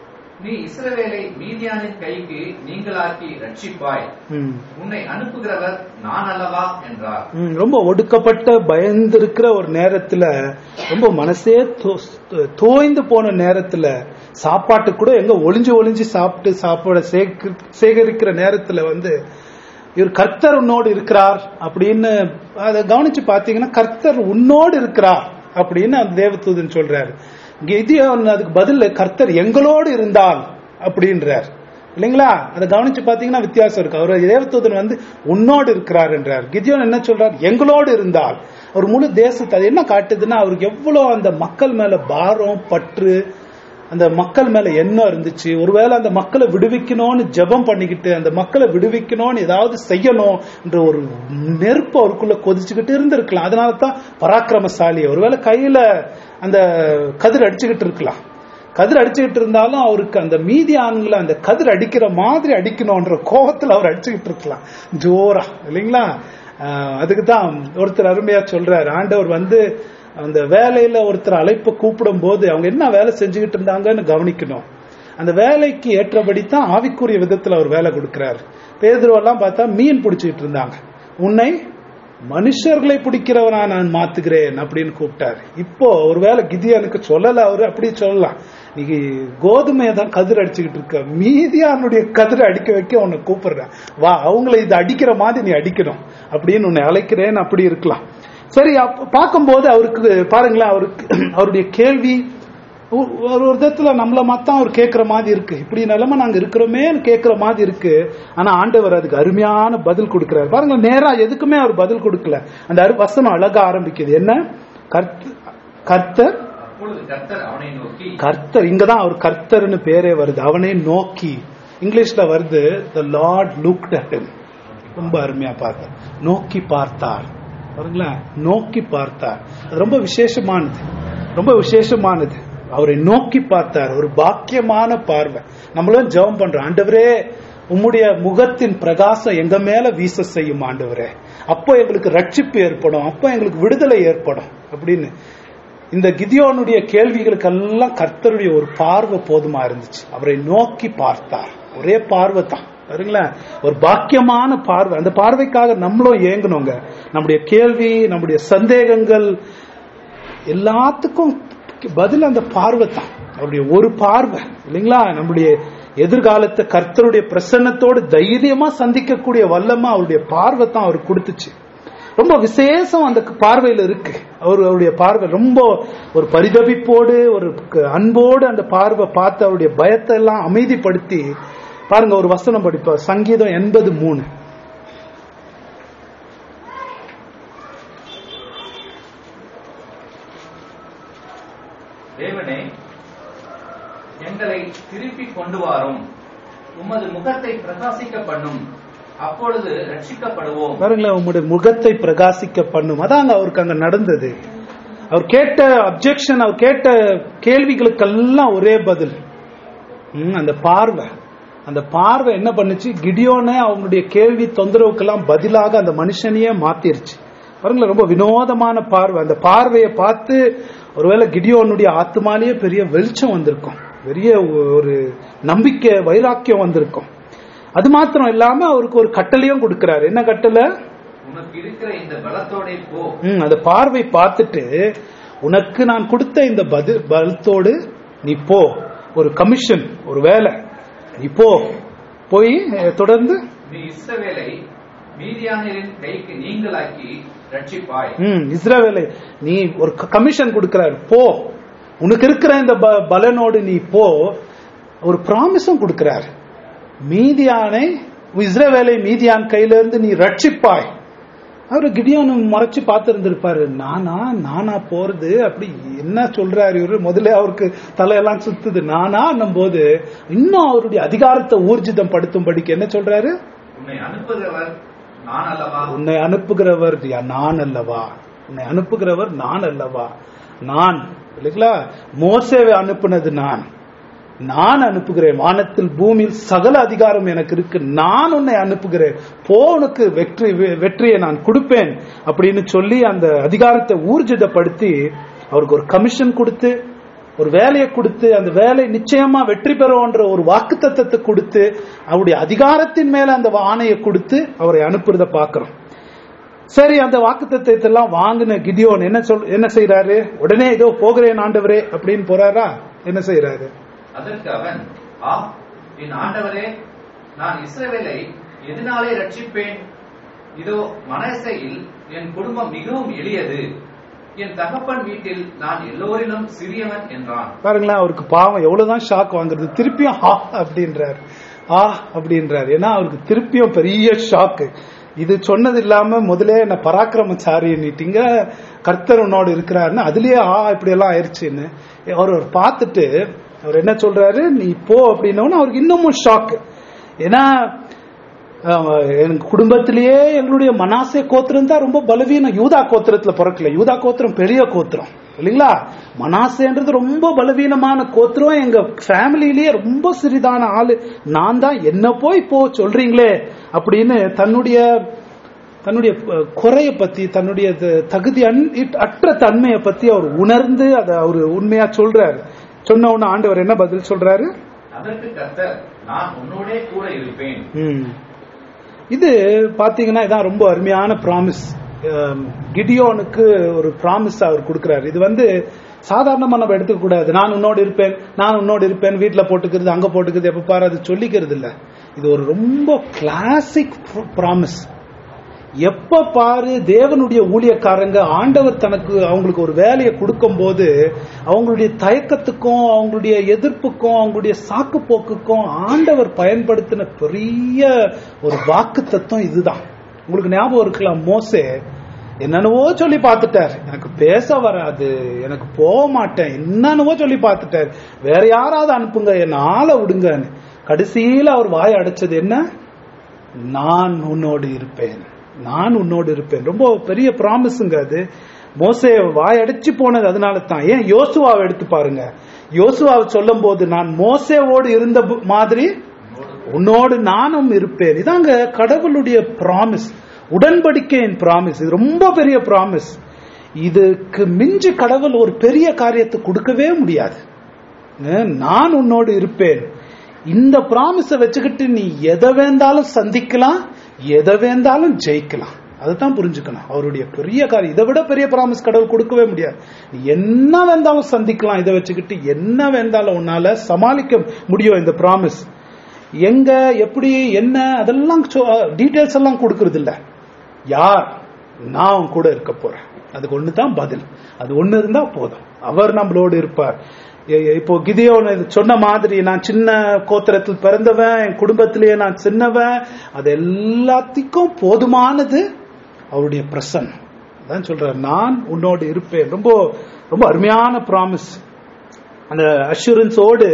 நீ இஸ்ரவேலை மீதியானின் கைக்கு நீங்களாக்கி ரட்சிப்பாய் ம். உன்னை அனுப்புகிறவர் நான் அல்லவா என்றார் ம், ரொம்ப ஒடுக்கப்பட்ட பயந்திருக்கிற ஒரு நேரத்துல ரொம்ப மனசே தோ- தோய்ந்து போன நேரத்துல சாப்பாட்டு கூட எங்க ஒளிஞ்சு ஒளிஞ்சு சாப்பிட்டு சாப்பாட சேக- சேகரிக்கிற நேரத்துல வந்து இவர் கர்த்தர் உன்னோடு இருக்கிறார் அப்படின்னு அதை கவனிச்சு பாத்தீங்கன்னா கர்த்தர் உன்னோடு இருக்கிறார் அப்படின்னு அந்த தேவதூதன் சொல்றாரு கிதியோன் அதுக்கு பதில் கர்த்தர் எங்களோடு இருந்தால் அப்படின்றார் இல்லைங்களா அதை கவனிச்சு பாத்தீங்கன்னா வித்தியாசம் இருக்கு அவர் தேவதூதன் வந்து உன்னோடு இருக்கிறார் என்றார் கிதியோன் என்ன சொல்றார் எங்களோடு இருந்தால் அவர் முழு தேசத்தை அது என்ன காட்டுதுன்னா அவருக்கு எவ்வளவு அந்த மக்கள் மேல பாரம் பற்று அந்த மக்கள் மேல எண்ணம் இருந்துச்சு ஒருவேளை அந்த மக்களை விடுவிக்கணும்னு ஜெபம் பண்ணிக்கிட்டு அந்த மக்களை விடுவிக்கணும்னு ஏதாவது செய்யணும் என்ற ஒரு நெருப்பு அவருக்குள்ள கொதிச்சுக்கிட்டு இருந்திருக்கலாம் அதனால தான் பராக்கிரமசாலி ஒருவேளை கையில அந்த கதிர் அடிச்சுக்கிட்டு இருக்கலாம் கதிர் அடிச்சுக்கிட்டு இருந்தாலும் அவருக்கு அந்த மீதி ஆண்களை அந்த கதிர் அடிக்கிற மாதிரி அடிக்கணும்ன்ற கோபத்துல அவர் அடிச்சுக்கிட்டு இருக்கலாம் ஜோரா இல்லைங்களா ஆஹ் அதுக்கு தான் ஒருத்தர் அருமையா சொல்றாரு ஆண்டவர் வந்து அந்த வேலையில ஒருத்தர் அழைப்ப கூப்பிடும் போது அவங்க என்ன வேலை செஞ்சுக்கிட்டு இருந்தாங்கன்னு கவனிக்கணும் அந்த வேலைக்கு ஏற்றபடி தான் ஆவிக்குரிய விதத்துல அவர் வேலை கொடுக்கிறாரு பேதுருவெல்லாம் பார்த்தா மீன் பிடிச்சிட்டு இருந்தாங்க உன்னை மனுஷர்களை பிடிக்கிறவனா நான் மாத்துகிறேன் அப்படின்னு கூப்பிட்டாரு இப்போ ஒருவேளை கிதியானுக்கு சொல்லல அவரு அப்படி சொல்லலாம் நீ கோதுமையை தான் கதிர் அடிச்சுக்கிட்டு இருக்க மீதியானுடைய கதிரை அடிக்க வைக்க உன்னை கூப்பிடுறேன் வா அவங்கள இது அடிக்கிற மாதிரி நீ அடிக்கணும் அப்படின்னு உன்னை அழைக்கிறேன்னு அப்படி இருக்கலாம் சரி அப்ப பார்க்கும்போது அவருக்கு பாருங்களேன் அவருக்கு அவருடைய கேள்வி ஒரு ஒரு விதத்துல நம்மள மாத்தான் அவர் கேட்கிற மாதிரி இருக்கு இப்படி நிலைமை நாங்க இருக்கிறோமேன்னு கேட்கிற மாதிரி இருக்கு ஆனா ஆண்டவர் அதுக்கு அருமையான பதில் கொடுக்கிறார் பாருங்க நேரா எதுக்குமே அவர் பதில் கொடுக்கல அந்த அரு- வசனம் அழகா ஆரம்பிக்குது என்ன கர்த்த- கர்த்தர் அப்பொழுது கர்த்தர் அவனை நோக்கி கர்த்தர் இங்கதான் அவர் கர்த்தர்னு பேரே வருது அவனை நோக்கி இங்கிலீஷ்ல வருது the lord looked at him ரொம்ப அருமையா பார்த்தார் நோக்கி பார்த்தார் பாருங்களேன் நோக்கி பார்த்தார் அது ரொம்ப விசேஷமானது ரொம்ப விசேஷமானது அவரை நோக்கி பார்த்தார் ஒரு பாக்கியமான பார்வை நம்மளும் ஜெபம் பண்றோம் ஆண்டவரே உம்முடைய முகத்தின் பிரகாசம் எங்க மேல வீச செய்யும் ஆண்டவரே அப்போ எங்களுக்கு ரட்சிப்பு ஏற்படும் அப்போ எங்களுக்கு விடுதலை ஏற்படும் அப்படின்னு இந்த கிதியோனுடைய கேள்விகளுக்கெல்லாம் கர்த்தருடைய ஒரு பார்வை போதுமா இருந்துச்சு அவரை நோக்கி பார்த்தார் ஒரே பார்வை தான் பாருங்களேன் ஒரு பாக்கியமான பார்வை அந்த பார்வைக்காக நம்மளும் ஏங்கணுங்க நம்முடைய கேள்வி நம்முடைய சந்தேகங்கள் எல்லாத்துக்கும் பதில் அந்த பார்வை தான் அவருடைய ஒரு பார்வை இல்லைங்களா நம்முடைய எதிர்காலத்தை கர்த்தருடைய பிரசன்னத்தோடு தைரியமா சந்திக்கக்கூடிய வல்லமா அவருடைய பார்வை தான் அவர் கொடுத்துச்சு ரொம்ப விசேஷம் அந்த பார்வையில இருக்கு அவர் அவருடைய பார்வை ரொம்ப ஒரு பரிதபிப்போடு ஒரு க- அன்போடு அந்த பார்வை பார்த்து அவருடைய பயத்தை எல்லாம் அமைதிப்படுத்தி பாருங்க ஒரு வசனம் படிப்பார் சங்கீதம் எண்பது மூணு தேவனே எங்களை திருப்பி கொண்டு வாரும் உமது முகத்தை பிரகாசிக்க பண்ணும் அப்பொழுது ரட்சிக்கப்படுவோம் பாருங்களேன் உங்களுடைய முகத்தை பிரகாசிக்க பண்ணும் அதாங்க அவருக்கு அங்க நடந்தது அவர் கேட்ட அப்ஜெக்ஷன் அவர் கேட்ட கேள்விகளுக்கெல்லாம் ஒரே பதில் ம், அந்த பார்வை அந்த பார்வை என்ன பண்ணுச்சு கிடியோனே அவங்களுடைய கேள்வி தொந்தரவுக்கெல்லாம் பதிலாக அந்த மனுஷனையே மாத்திருச்சு பாருங்களேன் ரொம்ப வினோதமான பார்வை அந்த பார்வையை பார்த்து ஒருவேளை கிடியோனுடைய ஆத்மாலேயே பெரிய வெளிச்சம் வந்திருக்கும் பெரிய ஒரு நம்பிக்கை வைராக்கியம் வந்திருக்கும் அது மாத்திரம் இல்லாம அவருக்கு ஒரு கட்டளையும் கொடுக்கிறாரு என்ன கட்டளை உனக்கு இருக்கிற இந்த பலத்தோட போ ம், அந்த பார்வை பார்த்துட்டு உனக்கு நான் கொடுத்த இந்த பதில் பலத்தோடு நீ போ ஒரு கமிஷன் ஒரு வேலை நீ போ போய் அஹ், தொடர்ந்து நீ இஸ்ரவேலை மீதியானரின் கைக்கு நீங்களாக்கி ரட்சிப்பாய் ம் இஸ்ரவேலை நீ ஒரு கமிஷன் கொடுக்கிறார் போ உனக்கு இருக்கிற இந்த ப- பலனோடு நீ போ ஒரு ப்ராமிஸும் கொடுக்கிறார் மீதியானை இஸ்ரவேலை மீதியான் கையில இருந்து நீ ரட்சிப்பாய் அவரு கிடியோன் மறைச்சு பார்த்திருந்திருப்பாரு நானா நானா போறது அப்படி என்ன சொல்றாரு இவரு முதல்ல அவருக்கு தலையெல்லாம் சுத்துது நானா போது இன்னும் அவருடைய அதிகாரத்தை ஊர்ஜிதம் படுத்தும்படிக்கு என்ன சொல்றாரு உன்னை அனுப்புகிறவர் நான் அல்லவா உன்னை அனுப்புகிறவர் யா- நான் அல்லவா உன்னை அனுப்புகிறவர் நான் அல்லவா நான் இல்லைங்களா மோசேவை அனுப்புனது நான் நான் அனுப்புகிறேன் வானத்தில் பூமியில் சகல அதிகாரம் எனக்கு இருக்கு நான் உன்னை அனுப்புகிறேன் போ உனக்கு வெற்றி வெ- வெற்றியை நான் கொடுப்பேன் அப்படின்னு சொல்லி அந்த அதிகாரத்தை ஊர்ஜிதப்படுத்தி அவருக்கு ஒரு கமிஷன் கொடுத்து ஒரு வேலையை கொடுத்து அந்த வேலை நிச்சயமா வெற்றி பெறும்ன்ற ஒரு வாக்குத்தத்தத்தை கொடுத்து அவருடைய அதிகாரத்தின் மேல அந்த ஆணையை கொடுத்து அவரை அனுப்புறத பார்க்கிறோம் சரி அந்த வாக்குத்தத்தத்தை எல்லாம் வாங்கின கிடியோன் என்ன சொல் என்ன செய்யறாரு உடனே ஏதோ போகிறேன் ஆண்டவரே அப்படின்னு போறாரா என்ன செய்யறாரு அதற்கு அவன் ஆ என் ஆண்டவரே நான் இஸ்ரவேலை எதனாலே ரட்சிப்பேன் இதோ மனசையில் என் குடும்பம் மிகவும் எளியது என் தகப்பன் வீட்டில் நான் எல்லோரிலும் சிறியவன் என்றான் பாருங்களேன் அவருக்கு பாவம் எவ்வளவுதான் ஷாக் வாங்குறது திருப்பியும் ஆ அப்படின்றார் ஆ அப்படின்றார் ஏன்னா அவருக்கு திருப்பியும் பெரிய ஷாக்கு இது சொன்னது இல்லாம முதலே என்ன பராக்கிரமச்சாரி நீட்டிங்க கர்த்தர் உன்னோடு இருக்கிறாருன்னு அதுலயே ஆ இப்படி எல்லாம் ஆயிடுச்சுன்னு அவர் அவர் பார்த்துட்டு அவர் என்ன சொல்றாரு நீ போ அப்படின்னோன்னு அவருக்கு இன்னமும் ஷாக் ஏன்னா ஆமா, எனக்கு குடும்பத்திலேயே எங்களுடைய மனாசே கோத்திரம் தான் ரொம்ப பலவீனம் யூதா கோத்திரத்துல பிறக்கல யூதா கோத்திரம் பெரிய கோத்திரம் இல்லைங்களா மனாசேன்றது ரொம்ப பலவீனமான கோத்திரம் எங்க ஃபேமிலியிலேயே ரொம்ப சிறிதான ஆளு நான் தான் என்ன போய் போ சொல்றீங்களே அப்படின்னு தன்னுடைய தன்னுடைய அஹ், குறைய பத்தி தன்னுடைய த- தகுதி அன்- இட்- அற்ற தன்மையை பத்தி அவர் உணர்ந்து அதை அவர் உண்மையா சொல்றாரு சொன்ன உடனே ஆண்டவர் என்ன பதில் சொல்றாரு அதற்கு கர்த்தர் நான் உன்னோடே கூட இருப்பேன் ம். இது பாத்தீங்கன்னா இதான் ரொம்ப அருமையான ப்ராமிஸ் கிடியோனுக்கு ஒரு ப்ராமிஸ் அவர் கொடுக்கிறாரு இது வந்து சாதாரணமா நம்ம எடுத்துக்க கூடாது நான் உன்னோடு இருப்பேன் நான் உன்னோடு இருப்பேன் வீட்ல போட்டுக்கிறது அங்க போட்டுக்கிறது எப்ப பாரு அது சொல்லிக்கிறது இல்ல இது ஒரு ரொம்ப கிளாசிக் ப்ராமிஸ் எப்ப பாரு தேவனுடைய ஊழியக்காரங்க ஆண்டவர் தனக்கு அவங்களுக்கு ஒரு வேலையை கொடுக்கும் போது அவங்களுடைய தயக்கத்துக்கும் அவங்களுடைய எதிர்ப்புக்கும் அவங்களுடைய சாக்கு போக்குக்கும் ஆண்டவர் பயன்படுத்தின பெரிய ஒரு வாக்கு தத்துவம் இதுதான் உங்களுக்கு ஞாபகம் இருக்கலாம் மோசே என்னென்னவோ சொல்லி பார்த்துட்டார் எனக்கு பேச வராது எனக்கு போக மாட்டேன் என்னென்னவோ சொல்லி பார்த்துட்டார் வேற யாராவது அனுப்புங்க என்ன ஆளை விடுங்கன்னு கடைசியில அவர் வாய் அடைச்சது என்ன நான் உன்னோடு இருப்பேன் நான் உன்னோடு இருப்பேன் ரொம்ப பெரிய ப்ராமிஸுங்க அது மோசே வாய் அடைச்சு போனது அதனால தான் ஏன் யோசுவாவை எடுத்து பாருங்க யோசுவாவை சொல்லும் போது நான் மோசேவோடு இருந்த பு- மாதிரி உன்னோடு நானும் இருப்பேன் இதாங்க கடவுளுடைய ப்ராமிஸ் உடன்படிக்கையின் ப்ராமிஸ் இது ரொம்ப பெரிய ப்ராமிஸ் இதுக்கு மிஞ்சி கடவுள் ஒரு பெரிய காரியத்தை கொடுக்கவே முடியாது அஹ் நான் உன்னோடு இருப்பேன் இந்த ப்ராமிஸ வச்சுக்கிட்டு நீ எதை வேண்டாலும் சந்திக்கலாம் எதை வேண்டாலும் ஜெயிக்கலாம் அதுதான் புரிஞ்சுக்கணும் அவருடைய பெரிய காரியம் இதை விட பெரிய ப்ராமிஸ் கடவுள் கொடுக்கவே முடியாது நீ என்ன வேண்டாலும் சந்திக்கலாம் இதை வச்சுக்கிட்டு என்ன வேண்டாலும் உன்னால சமாளிக்க முடியும் இந்த ப்ராமிஸ் எங்க எப்படி என்ன அதெல்லாம் டீடைல்ஸ் எல்லாம் கொடுக்கறது இல்ல யார் நான் உன் கூட இருக்க போறேன் அதுக்கு ஒண்ணு தான் பதில் அது ஒண்ணு இருந்தா போதும் அவர் நம்மளோடு இருப்பார் எ- எ- இப்போ கிதியோன் இது சொன்ன மாதிரி நான் சின்ன கோத்திரத்தில் பிறந்தவன் என் குடும்பத்திலேயே நான் சின்னவன் அது எல்லாத்துக்கும் போதுமானது அவருடைய பிரசன்னம் அதான் சொல்றார் நான் உன்னோடு இருப்பேன் ரொம்ப ரொம்ப அருமையான ப்ராமிஸ் அந்த அஷூரன்ஸோடு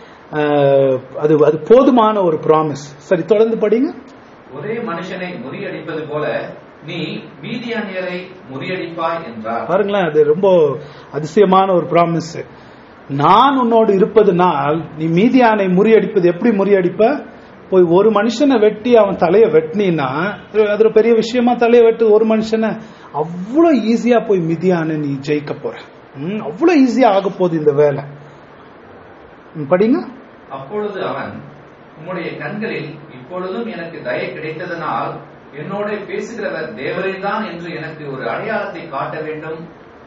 அது அது போதுமான ஒரு ப்ராமிஸ் சரி தொடர்ந்து படிங்க ஒரே மனுஷனை முறியடிப்பது போல நீ மீதியானியரை முறியடிப்பாய் என்றார் பாருங்களேன் அது ரொம்ப அதிசயமான ஒரு ப்ராமிஸ் நான் உன்னோடு இருப்பதுனால் நீ மீதியானை முறியடிப்பது எப்படி முறியடிப்ப போய் ஒரு மனுஷனை வெட்டி அவன் தலையை வெட்டினா அது ஒரு பெரிய விஷயமா தலையை வெட்டு ஒரு மனுஷனை அவ்வளோ ஈஸியா போய் மிதியான நீ ஜெயிக்க போற ம், அவ்வளோ ஈஸியா ஆக போகுது இந்த வேலை ம், படிங்க அப்பொழுது அவன் உம்முடைய கண்களில் இப்பொழுதும் எனக்கு தயை கிடைத்ததனால் என்னோட பேசுகிறவர் தேவரே தான் என்று எனக்கு ஒரு அடையாளத்தை காட்ட வேண்டும்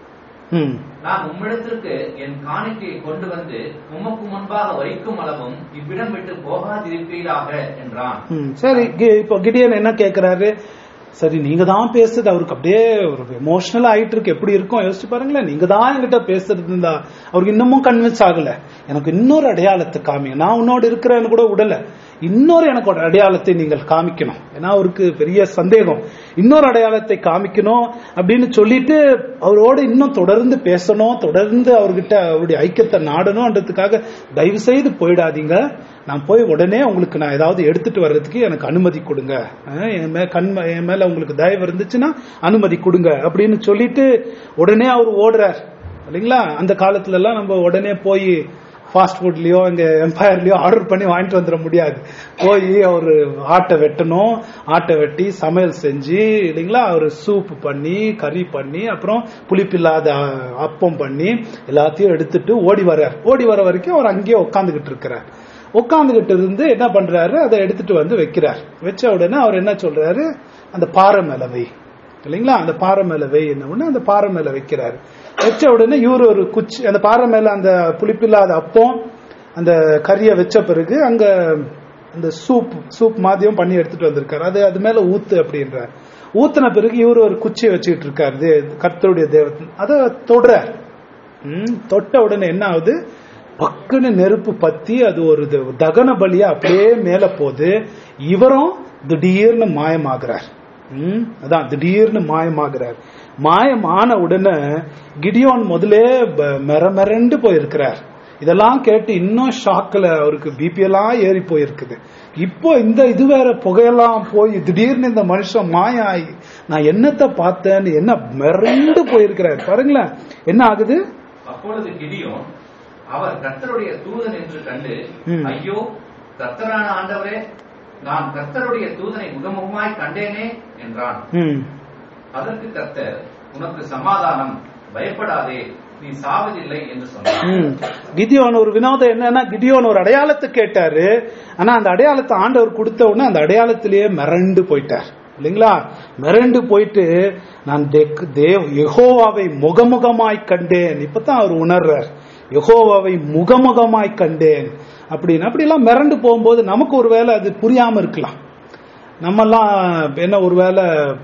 ம் நான் உம்மிடத்திற்கு என் காணிக்கையை கொண்டு வந்து உமக்கு முன்பாக வைக்கும் அளவும் இவ்விடம் விட்டு போகாதிருப்பீராக என்றான் ம், சரி கி- இப்போ கிடியன் என்ன கேக்குறாரு சரி நீங்க தான் பேசுறது அவருக்கு அப்படியே ஒரு எமோஷனல் ஆயிட்டு இருக்கு எப்படி இருக்கும் யோசிச்சு பாருங்களேன் நீங்க தான் என்கிட்ட பேசுறது இருந்தா அவருக்கு இன்னமும் கன்வின்ஸ் ஆகல எனக்கு இன்னொரு அடையாளத்தை காமிங்க நான் உன்னோட இருக்கிறேன்னு கூட விடல இன்னொரு எனக்கு ஒரு அடையாளத்தை நீங்கள் காமிக்கணும் ஏன்னா அவருக்கு பெரிய சந்தேகம் இன்னொரு அடையாளத்தை காமிக்கணும் அப்படின்னு சொல்லிட்டு அவரோட இன்னும் தொடர்ந்து பேசணும் தொடர்ந்து அவர்கிட்ட அவருடைய ஐக்கியத்தை நாடணும்ன்றதுக்காக தயவு செய்து போயிடாதீங்க நான் போய் உடனே உங்களுக்கு நான் ஏதாவது எடுத்துட்டு வர்றதுக்கு எனக்கு அனுமதி கொடுங்க அஹ் என் மே கண் என் மேல உங்களுக்கு தயவு இருந்துச்சுன்னா அனுமதி கொடுங்க அப்படின்னு சொல்லிட்டு உடனே அவர் ஓடுறார் இல்லைங்களா அந்த காலத்துல எல்லாம் நம்ம உடனே போய் ஃபாஸ்ட் ஃபுட்லயோ இங்க எம்பையர்லயோ ஆர்டர் பண்ணி வாங்கிட்டு வந்துட முடியாது போய் அவர் ஆட்டை வெட்டணும் ஆட்டை வெட்டி சமையல் செஞ்சு இல்லைங்களா அவர் சூப் பண்ணி கறி பண்ணி அப்புறம் புளிப்பில்லாத அ- அப்பம் பண்ணி எல்லாத்தையும் எடுத்துட்டு ஓடி வர்றார் ஓடி வர வரைக்கும் அவர் அங்கேயே உட்காந்துக்கிட்டு இருக்கிறார் உட்காந்துக்கிட்டு இருந்து என்ன பண்றாரு அதை எடுத்துட்டு வந்து வைக்கிறார் வச்ச உடனே அவர் என்ன சொல்றாரு அந்த பாறை மேல வை இல்லைங்களா அந்த பாறை மேல வை என்ன உடனே அந்த பாறை மேல வைக்கிறாரு வச்ச உடனே இவரு ஒரு குச்சி அந்த பாறை மேல அந்த புளிப்பில்லாத அப்பம் அந்த கறியை வச்ச பிறகு அங்க அந்த சூப் சூப் மாதிரியும் பண்ணி எடுத்துட்டு வந்திருக்காரு அது அது மேல ஊத்து அப்படின்றார் ஊத்துன பிறகு இவரு ஒரு குச்சியை வச்சுக்கிட்டு இருக்காரு தே- கர்த்தருடைய தேவத்தின் அதை தொடுறார் ம், தொட்ட உடனே என்ன ஆகுது பக்குன்னு நெருப்பு பத்தி அது ஒரு த- தகன பலியா அப்படியே மேல போகுது இவரும் திடீர்னு மாயமாகிறார் ம், அதான் திடீர்னு மாயமாகிறார் மாயமான உடனே கிடியோன் முதலே ப- மெரமெரண்டு போயிருக்கிறார் இதெல்லாம் கேட்டு இன்னும் ஷாக்ல அவருக்கு பிபி எல்லாம் ஏறி போயிருக்குது இப்போ இந்த இது வேற புகையெல்லாம் போய் திடீர்னு இந்த மனுஷன் மாய ஆகி நான் என்னத்தை பார்த்தேன்னு என்ன மிரண்டு போயிருக்கிறார் பாருங்களேன் என்ன ஆகுது அப்பொழுது கிதியோன் அவர் கர்த்தருடைய தூதன் என்று கண்டு ம். ஐயோ கர்த்தரான ஆண்டவரே நான் கர்த்தருடைய தூதனை முகமுகமாய் கண்டேனே என்றான் ம் அதற்கு கர்த்தர் உனக்கு சமாதானம் பயப்படாதே நீ சாவதில்லை என்று சொன்னார் ம். கிதியோன் ஒரு வினோதம் என்னன்னா கிதியோன் ஒரு அடையாளத்தை கேட்டாரு ஆனா அந்த அடையாளத்தை ஆண்டவர் கொடுத்த உடனே அந்த அடையாளத்திலேயே மிரண்டு போயிட்டார் இல்லைங்களா மிரண்டு போயிட்டு நான் தெக்- தேவ் யெகோவாவை முகமுகமாய் கண்டேன் இப்பதான் அவர் உணர்றார் யெகோவாவை முகமுகமாய் கண்டேன் அப்படின்னு அப்படிலாம் மிரண்டு போகும்போது நமக்கு ஒருவேளை அது புரியாம இருக்கலாம் நம்மெல்லாம் என்ன ஒருவேளை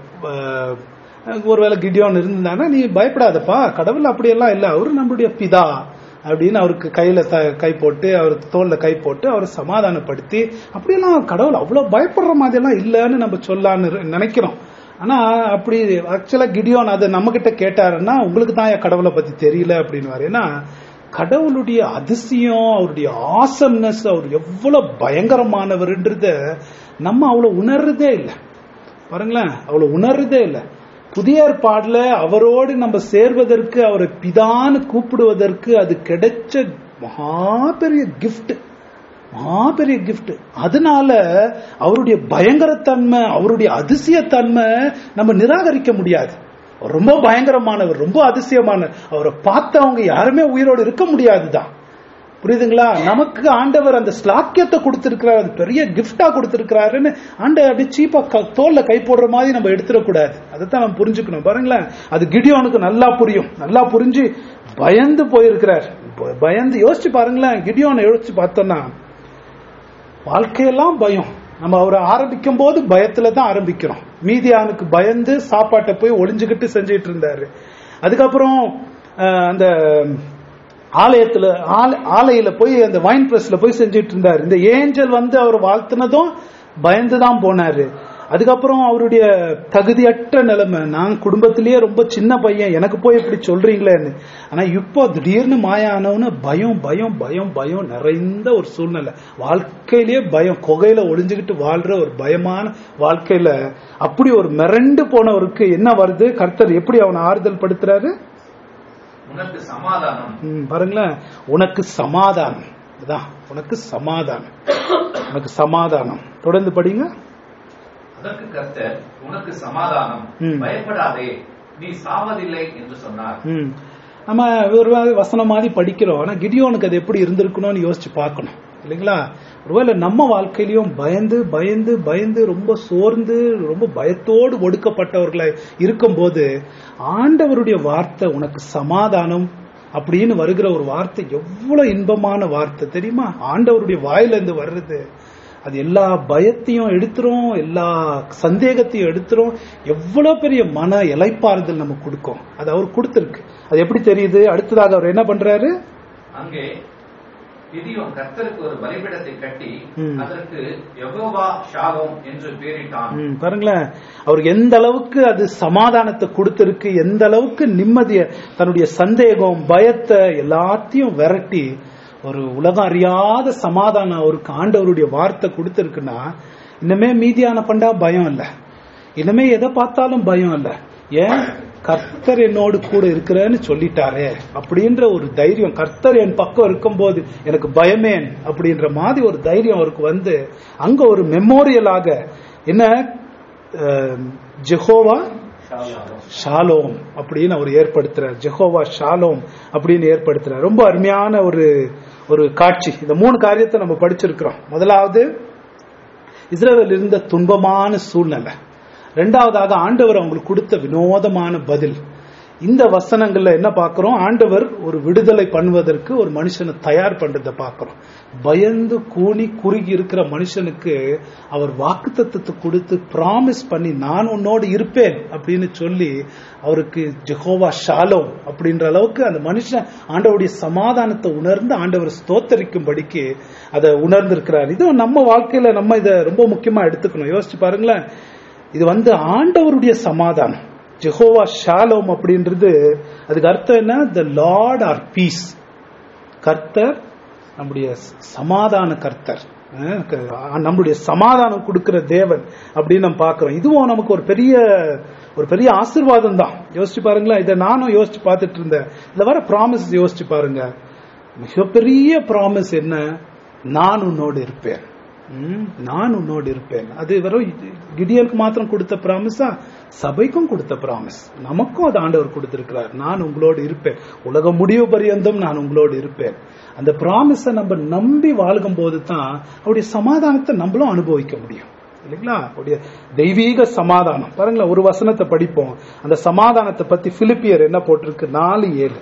அஹ், ஒருவேளை கிடியோன் இருந்தானா நீ பயப்படாதப்பா கடவுள் அப்படியெல்லாம் இல்லை அவரு நம்மளுடைய பிதா அப்படின்னு அவருக்கு கையில த கை போட்டு அவர் தோல்ல கை போட்டு அவரை சமாதானப்படுத்தி அப்படியெல்லாம் கடவுள் அவ்வளவு பயப்படுற மாதிரியெல்லாம் இல்லைன்னு நம்ம சொல்லான்னு இரு- நினைக்கிறோம் ஆனா அப்படி ஆக்சுவலா கிடியோன் அதை நம்ம கிட்ட கேட்டாருன்னா உங்களுக்கு தான் என் கடவுளை பத்தி தெரியல அப்படின்னு ஏன்னா கடவுளுடைய அதிசயம் அவருடைய ஆசம்னஸ் அவர் எவ்வளவு பயங்கரமானவர்ன்றத நம்ம அவ்வளவு உணர்றதே இல்லை பாருங்களேன் அவ்வளவு உணர்றதே இல்லை புதிய ஏற்பாடுல அவரோடு நம்ம சேர்வதற்கு அவரை பிதான்னு கூப்பிடுவதற்கு அது கிடைச்ச மகா பெரிய கிஃப்ட் மகா பெரிய கிஃப்ட் அதனால அவருடைய பயங்கரத்தன்மை அவருடைய அதிசயத்தன்மை நம்ம நிராகரிக்க முடியாது அவர் ரொம்ப பயங்கரமானவர் ரொம்ப அதிசயமானவர் அவரை பார்த்தவங்க யாருமே உயிரோடு இருக்க முடியாதுதான் புரியுதுங்களா நமக்கு ஆண்டவர் அந்த ஸ்லாக்கியத்தை கொடுத்திருக்கிறார் அது பெரிய கிஃப்டா கொடுத்திருக்கிறாருன்னு ஆண்டவர் அப்படி சீப்பா க- தோல்ல கை போடுற மாதிரி நம்ம எடுத்துடக்கூடாது அதைத்தான் நம்ம புரிஞ்சுக்கணும் பாருங்களேன் அது கிடியோனுக்கு நல்லா புரியும் நல்லா புரிஞ்சு பயந்து போயிருக்கிறார் ப- பயந்து யோசிச்சு பாருங்களேன் கிடியோனை யோசிச்சு பார்த்தோம்னா வாழ்க்கையெல்லாம் பயம் நம்ம அவரை ஆரம்பிக்கும் போது பயத்துல தான் ஆரம்பிக்கிறோம் மீதியானுக்கு பயந்து சாப்பாட்டை போய் ஒளிஞ்சுக்கிட்டு செஞ்சிட்டு இருந்தாரு அதுக்கப்புறம் அஹ், அந்த ஆலயத்துல ஆல- ஆலையில போய் அந்த வைன் பிரஸ்ல போய் செஞ்சிட்டு இருந்தாரு இந்த ஏஞ்சல் வந்து அவர் வாழ்த்துனதும் பயந்து தான் போனாரு அதுக்கப்புறம் அவருடைய தகுதியற்ற நிலைமை நான் குடும்பத்திலேயே ரொம்ப சின்ன பையன் எனக்கு போய் இப்படி சொல்றீங்களேன்னு ஆனா இப்போ திடீர்னு மாயானவனு பயம் பயம் பயம் பயம் நிறைந்த ஒரு சூழ்நிலை வாழ்க்கையிலேயே பயம் குகையில ஒளிஞ்சுக்கிட்டு வாழ்ற ஒரு பயமான வாழ்க்கையில அப்படி ஒரு மிரண்டு போனவருக்கு என்ன வருது கர்த்தர் எப்படி அவனை ஆறுதல் படுத்துறாரு உனக்கு சமாதானம் ம், பாருங்களேன் உனக்கு சமாதானம் அதான் உனக்கு சமாதானம் உனக்கு சமாதானம் தொடர்ந்து படிங்க அதற்கு கர்த்தர் உனக்கு சமாதானம் ம். பயப்படாதே நீ சாவதில்லை என்று சொன்னார் ம். நம்ம ஒரு வ- வசனம் மாதிரி படிக்கிறோம் ஆனா கிடியோனுக்கு அது எப்படி இருந்திருக்கணும்னு யோசிச்சு பார்க்கணும் இல்லைங்களா ஒருவேளை நம்ம வாழ்க்கையிலயும் பயந்து பயந்து பயந்து ரொம்ப சோர்ந்து ரொம்ப பயத்தோடு ஒடுக்கப்பட்டவர்களா இருக்கும்போது ஆண்டவருடைய வார்த்தை உனக்கு சமாதானம் அப்படின்னு வருகிற ஒரு வார்த்தை எவ்வளவு இன்பமான வார்த்தை தெரியுமா ஆண்டவருடைய வாயில இருந்து வர்றது அது எல்லா பயத்தையும் எடுத்துரும் எல்லா சந்தேகத்தையும் எடுத்துரும் எவ்வளவு பெரிய மன இலைப்பாறுதல் நமக்கு கொடுக்கும் அது அவர் கொடுத்திருக்கு அது எப்படி தெரியுது அடுத்ததாக அவர் என்ன பண்றாரு அங்கே கிதியோன் கர்த்தருக்கு ஒரு பலிபீடத்தை கட்டி ம். அதற்கு யெகோவா ஷாலோம் என்று பெயரிட்டான் ம், பாருங்களேன் அவருக்கு எந்த அளவுக்கு அது சமாதானத்தை கொடுத்திருக்கு எந்த அளவுக்கு நிம்மதிய தன்னுடைய சந்தேகம் பயத்தை எல்லாத்தையும் விரட்டி ஒரு உலகம் அறியாத சமாதானம் அவருக்கு ஆண்டவருடைய வார்த்தை கொடுத்திருக்குன்னா இன்னுமே மீதியான பண்டா பயம் இல்ல இனிமே எதை பார்த்தாலும் பயம் இல்ல ஏன் கர்த்தர் என்னோடு கூட இருக்கிறேன்னு சொல்லிட்டாரே அப்படின்ற ஒரு தைரியம் கர்த்தர் என் பக்கம் இருக்கும்போது எனக்கு பயமேன் அப்படின்ற மாதிரி ஒரு தைரியம் அவருக்கு வந்து அங்க ஒரு மெமோரியலாக என்ன அஹ், ஜெகோவா ஷாலோம் அப்படின்னு அவர் ஏற்படுத்துறார் ஜெகோவா ஷாலோம் அப்படின்னு ஏற்படுத்துறார் ரொம்ப அருமையான ஒரு ஒரு காட்சி இந்த மூணு காரியத்தை நம்ம படிச்சிருக்கிறோம் முதலாவது இஸ்ரேல் இருந்த துன்பமான சூழ்நிலை ரெண்டாவதாக ஆண்டவர் அவங்களுக்கு கொடுத்த வினோதமான பதில் இந்த வசனங்கள்ல என்ன பார்க்கிறோம் ஆண்டவர் ஒரு விடுதலை பண்ணுவதற்கு ஒரு மனுஷனை தயார் பண்றதை பார்க்கிறோம் பயந்து கூனி குறுகி இருக்கிற மனுஷனுக்கு அவர் வாக்குத்தத்தத்தை கொடுத்து பிராமிஸ் பண்ணி நான் உன்னோடு இருப்பேன் அப்படின்னு சொல்லி அவருக்கு ஜெகோவா ஷாலோம் அப்படின்ற அளவுக்கு அந்த மனுஷன் ஆண்டவருடைய சமாதானத்தை உணர்ந்து ஆண்டவர் ஸ்தோத்தரிக்கும்படிக்கு அதை உணர்ந்திருக்கிறார் இதுவும் நம்ம வாழ்க்கையில நம்ம இதை ரொம்ப முக்கியமா எடுத்துக்கணும் யோசிச்சு பாருங்களேன் இது வந்து ஆண்டவருடைய சமாதானம் ஜெகோவா ஷாலோம் அப்படின்றது அதுக்கு அர்த்தம் என்ன த லார்ட் ஆர் பீஸ் கர்த்தர் நம்முடைய சமாதான கர்த்தர் அஹ் க- நம்முடைய சமாதானம் கொடுக்கிற தேவன் அப்படின்னு நம்ம பார்க்கிறோம் இதுவும் நமக்கு ஒரு பெரிய ஒரு பெரிய ஆசீர்வாதம் தான் யோசிச்சு பாருங்களேன் இதை நானும் யோசிச்சு பார்த்துட்டு இருந்தேன் இதுல வர ப்ராமிஸ் யோசிச்சு பாருங்க மிகப்பெரிய ப்ராமிஸ் என்ன நான் உன்னோடு இருப்பேன் ம், நான் உன்னோடு இருப்பேன் அது வெறும் கிடியனுக்கு மாத்திரம் கொடுத்த ப்ராமிஸா சபைக்கும் கொடுத்த ப்ராமிஸ் நமக்கும் அது ஆண்டவர் கொடுத்திருக்கிறார் நான் உங்களோடு இருப்பேன் உலகம் முடிவு பரியந்தம் நான் உங்களோடு இருப்பேன் அந்த ப்ராமிஸை நம்ம நம்பி வாழ்கும் போது தான் அவருடைய சமாதானத்தை நம்மளும் அனுபவிக்க முடியும் இல்லைங்களா அவருடைய தெய்வீக சமாதானம் பாருங்களேன் ஒரு வசனத்தை படிப்போம் அந்த சமாதானத்தை பத்தி பிலிப்பியர் என்ன போட்டிருக்கு நாலு ஏழு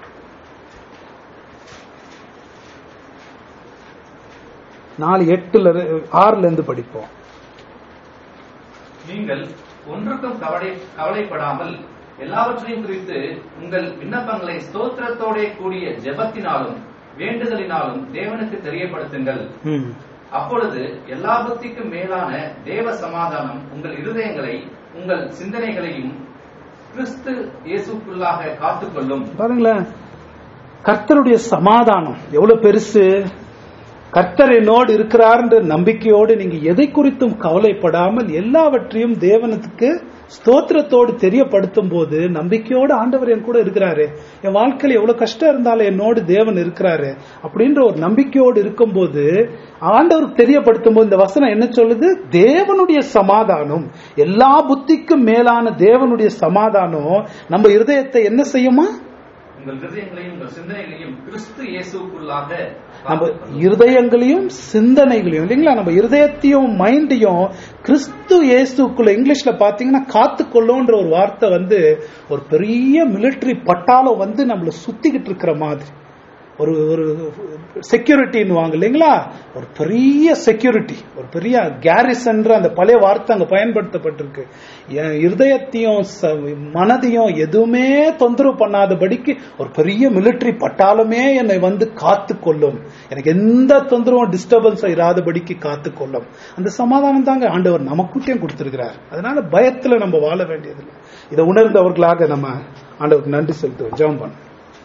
நாலு எட்டுல இரு- ஆறுல இருந்து படிப்போம் நீங்கள் ஒன்றுக்கும் கவலை கவலைப்படாமல் எல்லாவற்றையும் குறித்து உங்கள் விண்ணப்பங்களை ஸ்தோத்திரத்தோடே கூடிய ஜெபத்தினாலும் வேண்டுதலினாலும் தேவனுக்கு தெரியப்படுத்துங்கள் ம். அப்பொழுது எல்லா புத்திக்கும் மேலான தேவ சமாதானம் உங்கள் இருதயங்களை உங்கள் சிந்தனைகளையும் கிறிஸ்து இயேசுக்குள்ளாக காத்துக்கொள்ளும் பாருங்களேன் கர்த்தருடைய சமாதானம் எவ்வளவு பெருசு கர்த்தர் என்னோடு இருக்கிறார்ன்ற நம்பிக்கையோடு நீங்க எதை குறித்தும் கவலைப்படாமல் எல்லாவற்றையும் தேவனுக்கு ஸ்தோத்திரத்தோடு தெரியப்படுத்தும் போது நம்பிக்கையோடு ஆண்டவர் என் கூட இருக்கிறாரு என் வாழ்க்கையில எவ்வளவு கஷ்டம் இருந்தாலும் என்னோடு தேவன் இருக்கிறாரு அப்படின்ற ஒரு நம்பிக்கையோடு இருக்கும்போது ஆண்டவருக்கு தெரியப்படுத்தும் போது இந்த வசனம் என்ன சொல்லுது தேவனுடைய சமாதானம் எல்லா புத்திக்கும் மேலான தேவனுடைய சமாதானம் நம்ம இருதயத்தை என்ன செய்யுமா உங்கள் இருதயங்களையும் உங்கள் சிந்தனைகளையும் கிறிஸ்து இயேசுக்குள்ளாக நம்ம காத்துக்கொள்ளும். இருதயங்களையும் சிந்தனைகளையும் இல்லைங்களா நம்ம இருதயத்தையும் மைண்டையும் கிறிஸ்து இயேசுக்குள்ள இங்கிலீஷ்ல பாத்தீங்கன்னா காத்துக்கொள்ளுன்ற ஒரு வார்த்தை வந்து ஒரு பெரிய மிலிட்டரி பட்டாளம் வந்து நம்மள சுத்திக்கிட்டு இருக்கிற மாதிரி ஒரு ஒரு செக்யூரிட்டின்னு வாங்க இல்லைங்களா ஒரு பெரிய செக்யூரிட்டி ஒரு பெரிய கேரிசன்ற அந்த பழைய வார்த்தை அங்க பயன்படுத்தப்பட்டிருக்கு என் இருதயத்தையும் ச- மனதையும் எதுவுமே தொந்தரவு பண்ணாதபடிக்கு ஒரு பெரிய மிலிட்டரி பட்டாளமே என்னை வந்து காத்து கொள்ளும் எனக்கு எந்த தொந்தரவும் டிஸ்டர்பன்ஸ் இராதபடிக்கு காத்து கொள்ளும் அந்த சமாதானம் தாங்க ஆண்டவர் நமக்குட்டையும் கொடுத்திருக்கிறார் அதனால பயத்துல நம்ம வாழ வேண்டியதில்லை இதை உணர்ந்தவர்களாக நம்ம ஆண்டவருக்கு நன்றி செலுத்துவோம் ஜெபம் பண்ணுவோம்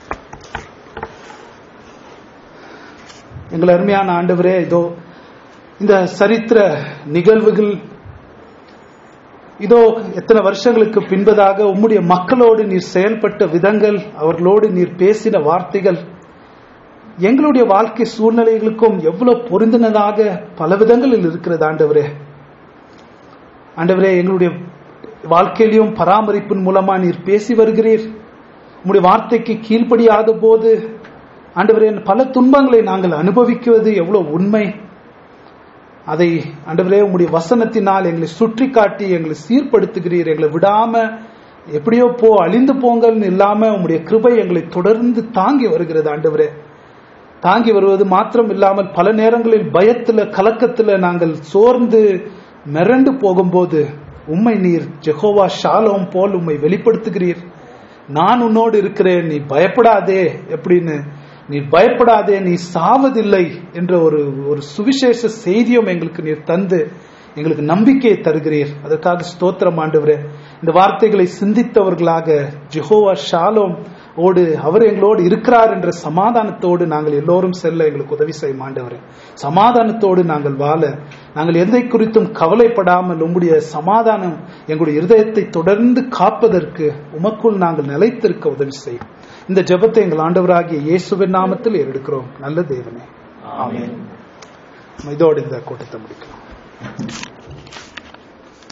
எங்கள் அருமையான ஆண்டவரே இதோ இந்த சரித்திர நிகழ்வுகள் இதோ எத்தனை வருஷங்களுக்கு பின்பதாக உம்முடைய மக்களோடு நீர் செயல்பட்ட விதங்கள் அவர்களோடு நீர் பேசின வார்த்தைகள் எங்களுடைய வாழ்க்கை சூழ்நிலைகளுக்கும் எவ்வளவு பொருந்தினதாக பல விதங்களில் இருக்கிறது ஆண்டவரே ஆண்டவரே எங்களுடைய வாழ்க்கையிலும் பராமரிப்பின் மூலமா நீர் பேசி வருகிறீர் உம்முடைய வார்த்தைக்கு கீழ்ப்படியாத போது ஆண்டவரே பல துன்பங்களை நாங்கள் அனுபவிக்குவது எவ்வளவு உண்மை அதை ஆண்டவரே உம்முடைய வசனத்தினால் எங்களை சுற்றி காட்டி எங்களை சீர்படுத்துகிறீர் எங்களை விடாம எப்படியோ போ அழிந்து போங்கள்னு இல்லாம உம்முடைய கிருபை எங்களை தொடர்ந்து தாங்கி வருகிறது ஆண்டவரே தாங்கி வருவது மாத்திரம் இல்லாமல் பல நேரங்களில் பயத்துல கலக்கத்துல நாங்கள் சோர்ந்து மிரண்டு போகும்போது உம்மை நீர் ஜெகோவா ஷாலோம் போல் உம்மை வெளிப்படுத்துகிறீர் நான் உன்னோடு இருக்கிறேன் நீ பயப்படாதே எப்படின்னு நீ பயப்படாதே நீ சாவதில்லை என்ற ஒரு ஒரு சுவிசேஷ செய்தியும் எங்களுக்கு நீர் தந்து எங்களுக்கு நம்பிக்கையை தருகிறீர் அதற்காக ஸ்தோத்திரம் ஆண்டவரே இந்த வார்த்தைகளை சிந்தித்தவர்களாக ஜெகோவா ஷாலோம் ஓடு அவர் எங்களோடு இருக்கிறார் என்ற சமாதானத்தோடு நாங்கள் எல்லோரும் செல்ல எங்களுக்கு உதவி செய்ய மாண்டவரே சமாதானத்தோடு நாங்கள் வாழ நாங்கள் எதை குறித்தும் கவலைப்படாமல் உங்களுடைய சமாதானம் எங்களுடைய இருதயத்தை தொடர்ந்து காப்பதற்கு உமக்குள் நாங்கள் நிலைத்திருக்க உதவி செய்யும் இந்த ஜெபத்தை எங்கள் ஆண்டவராகிய இயேசுவின் நாமத்தில் எடுக்கிறோம் நல்ல தேவனே ஆமென் இதோடு இந்த கூட்டத்தை முடிக்கலாம்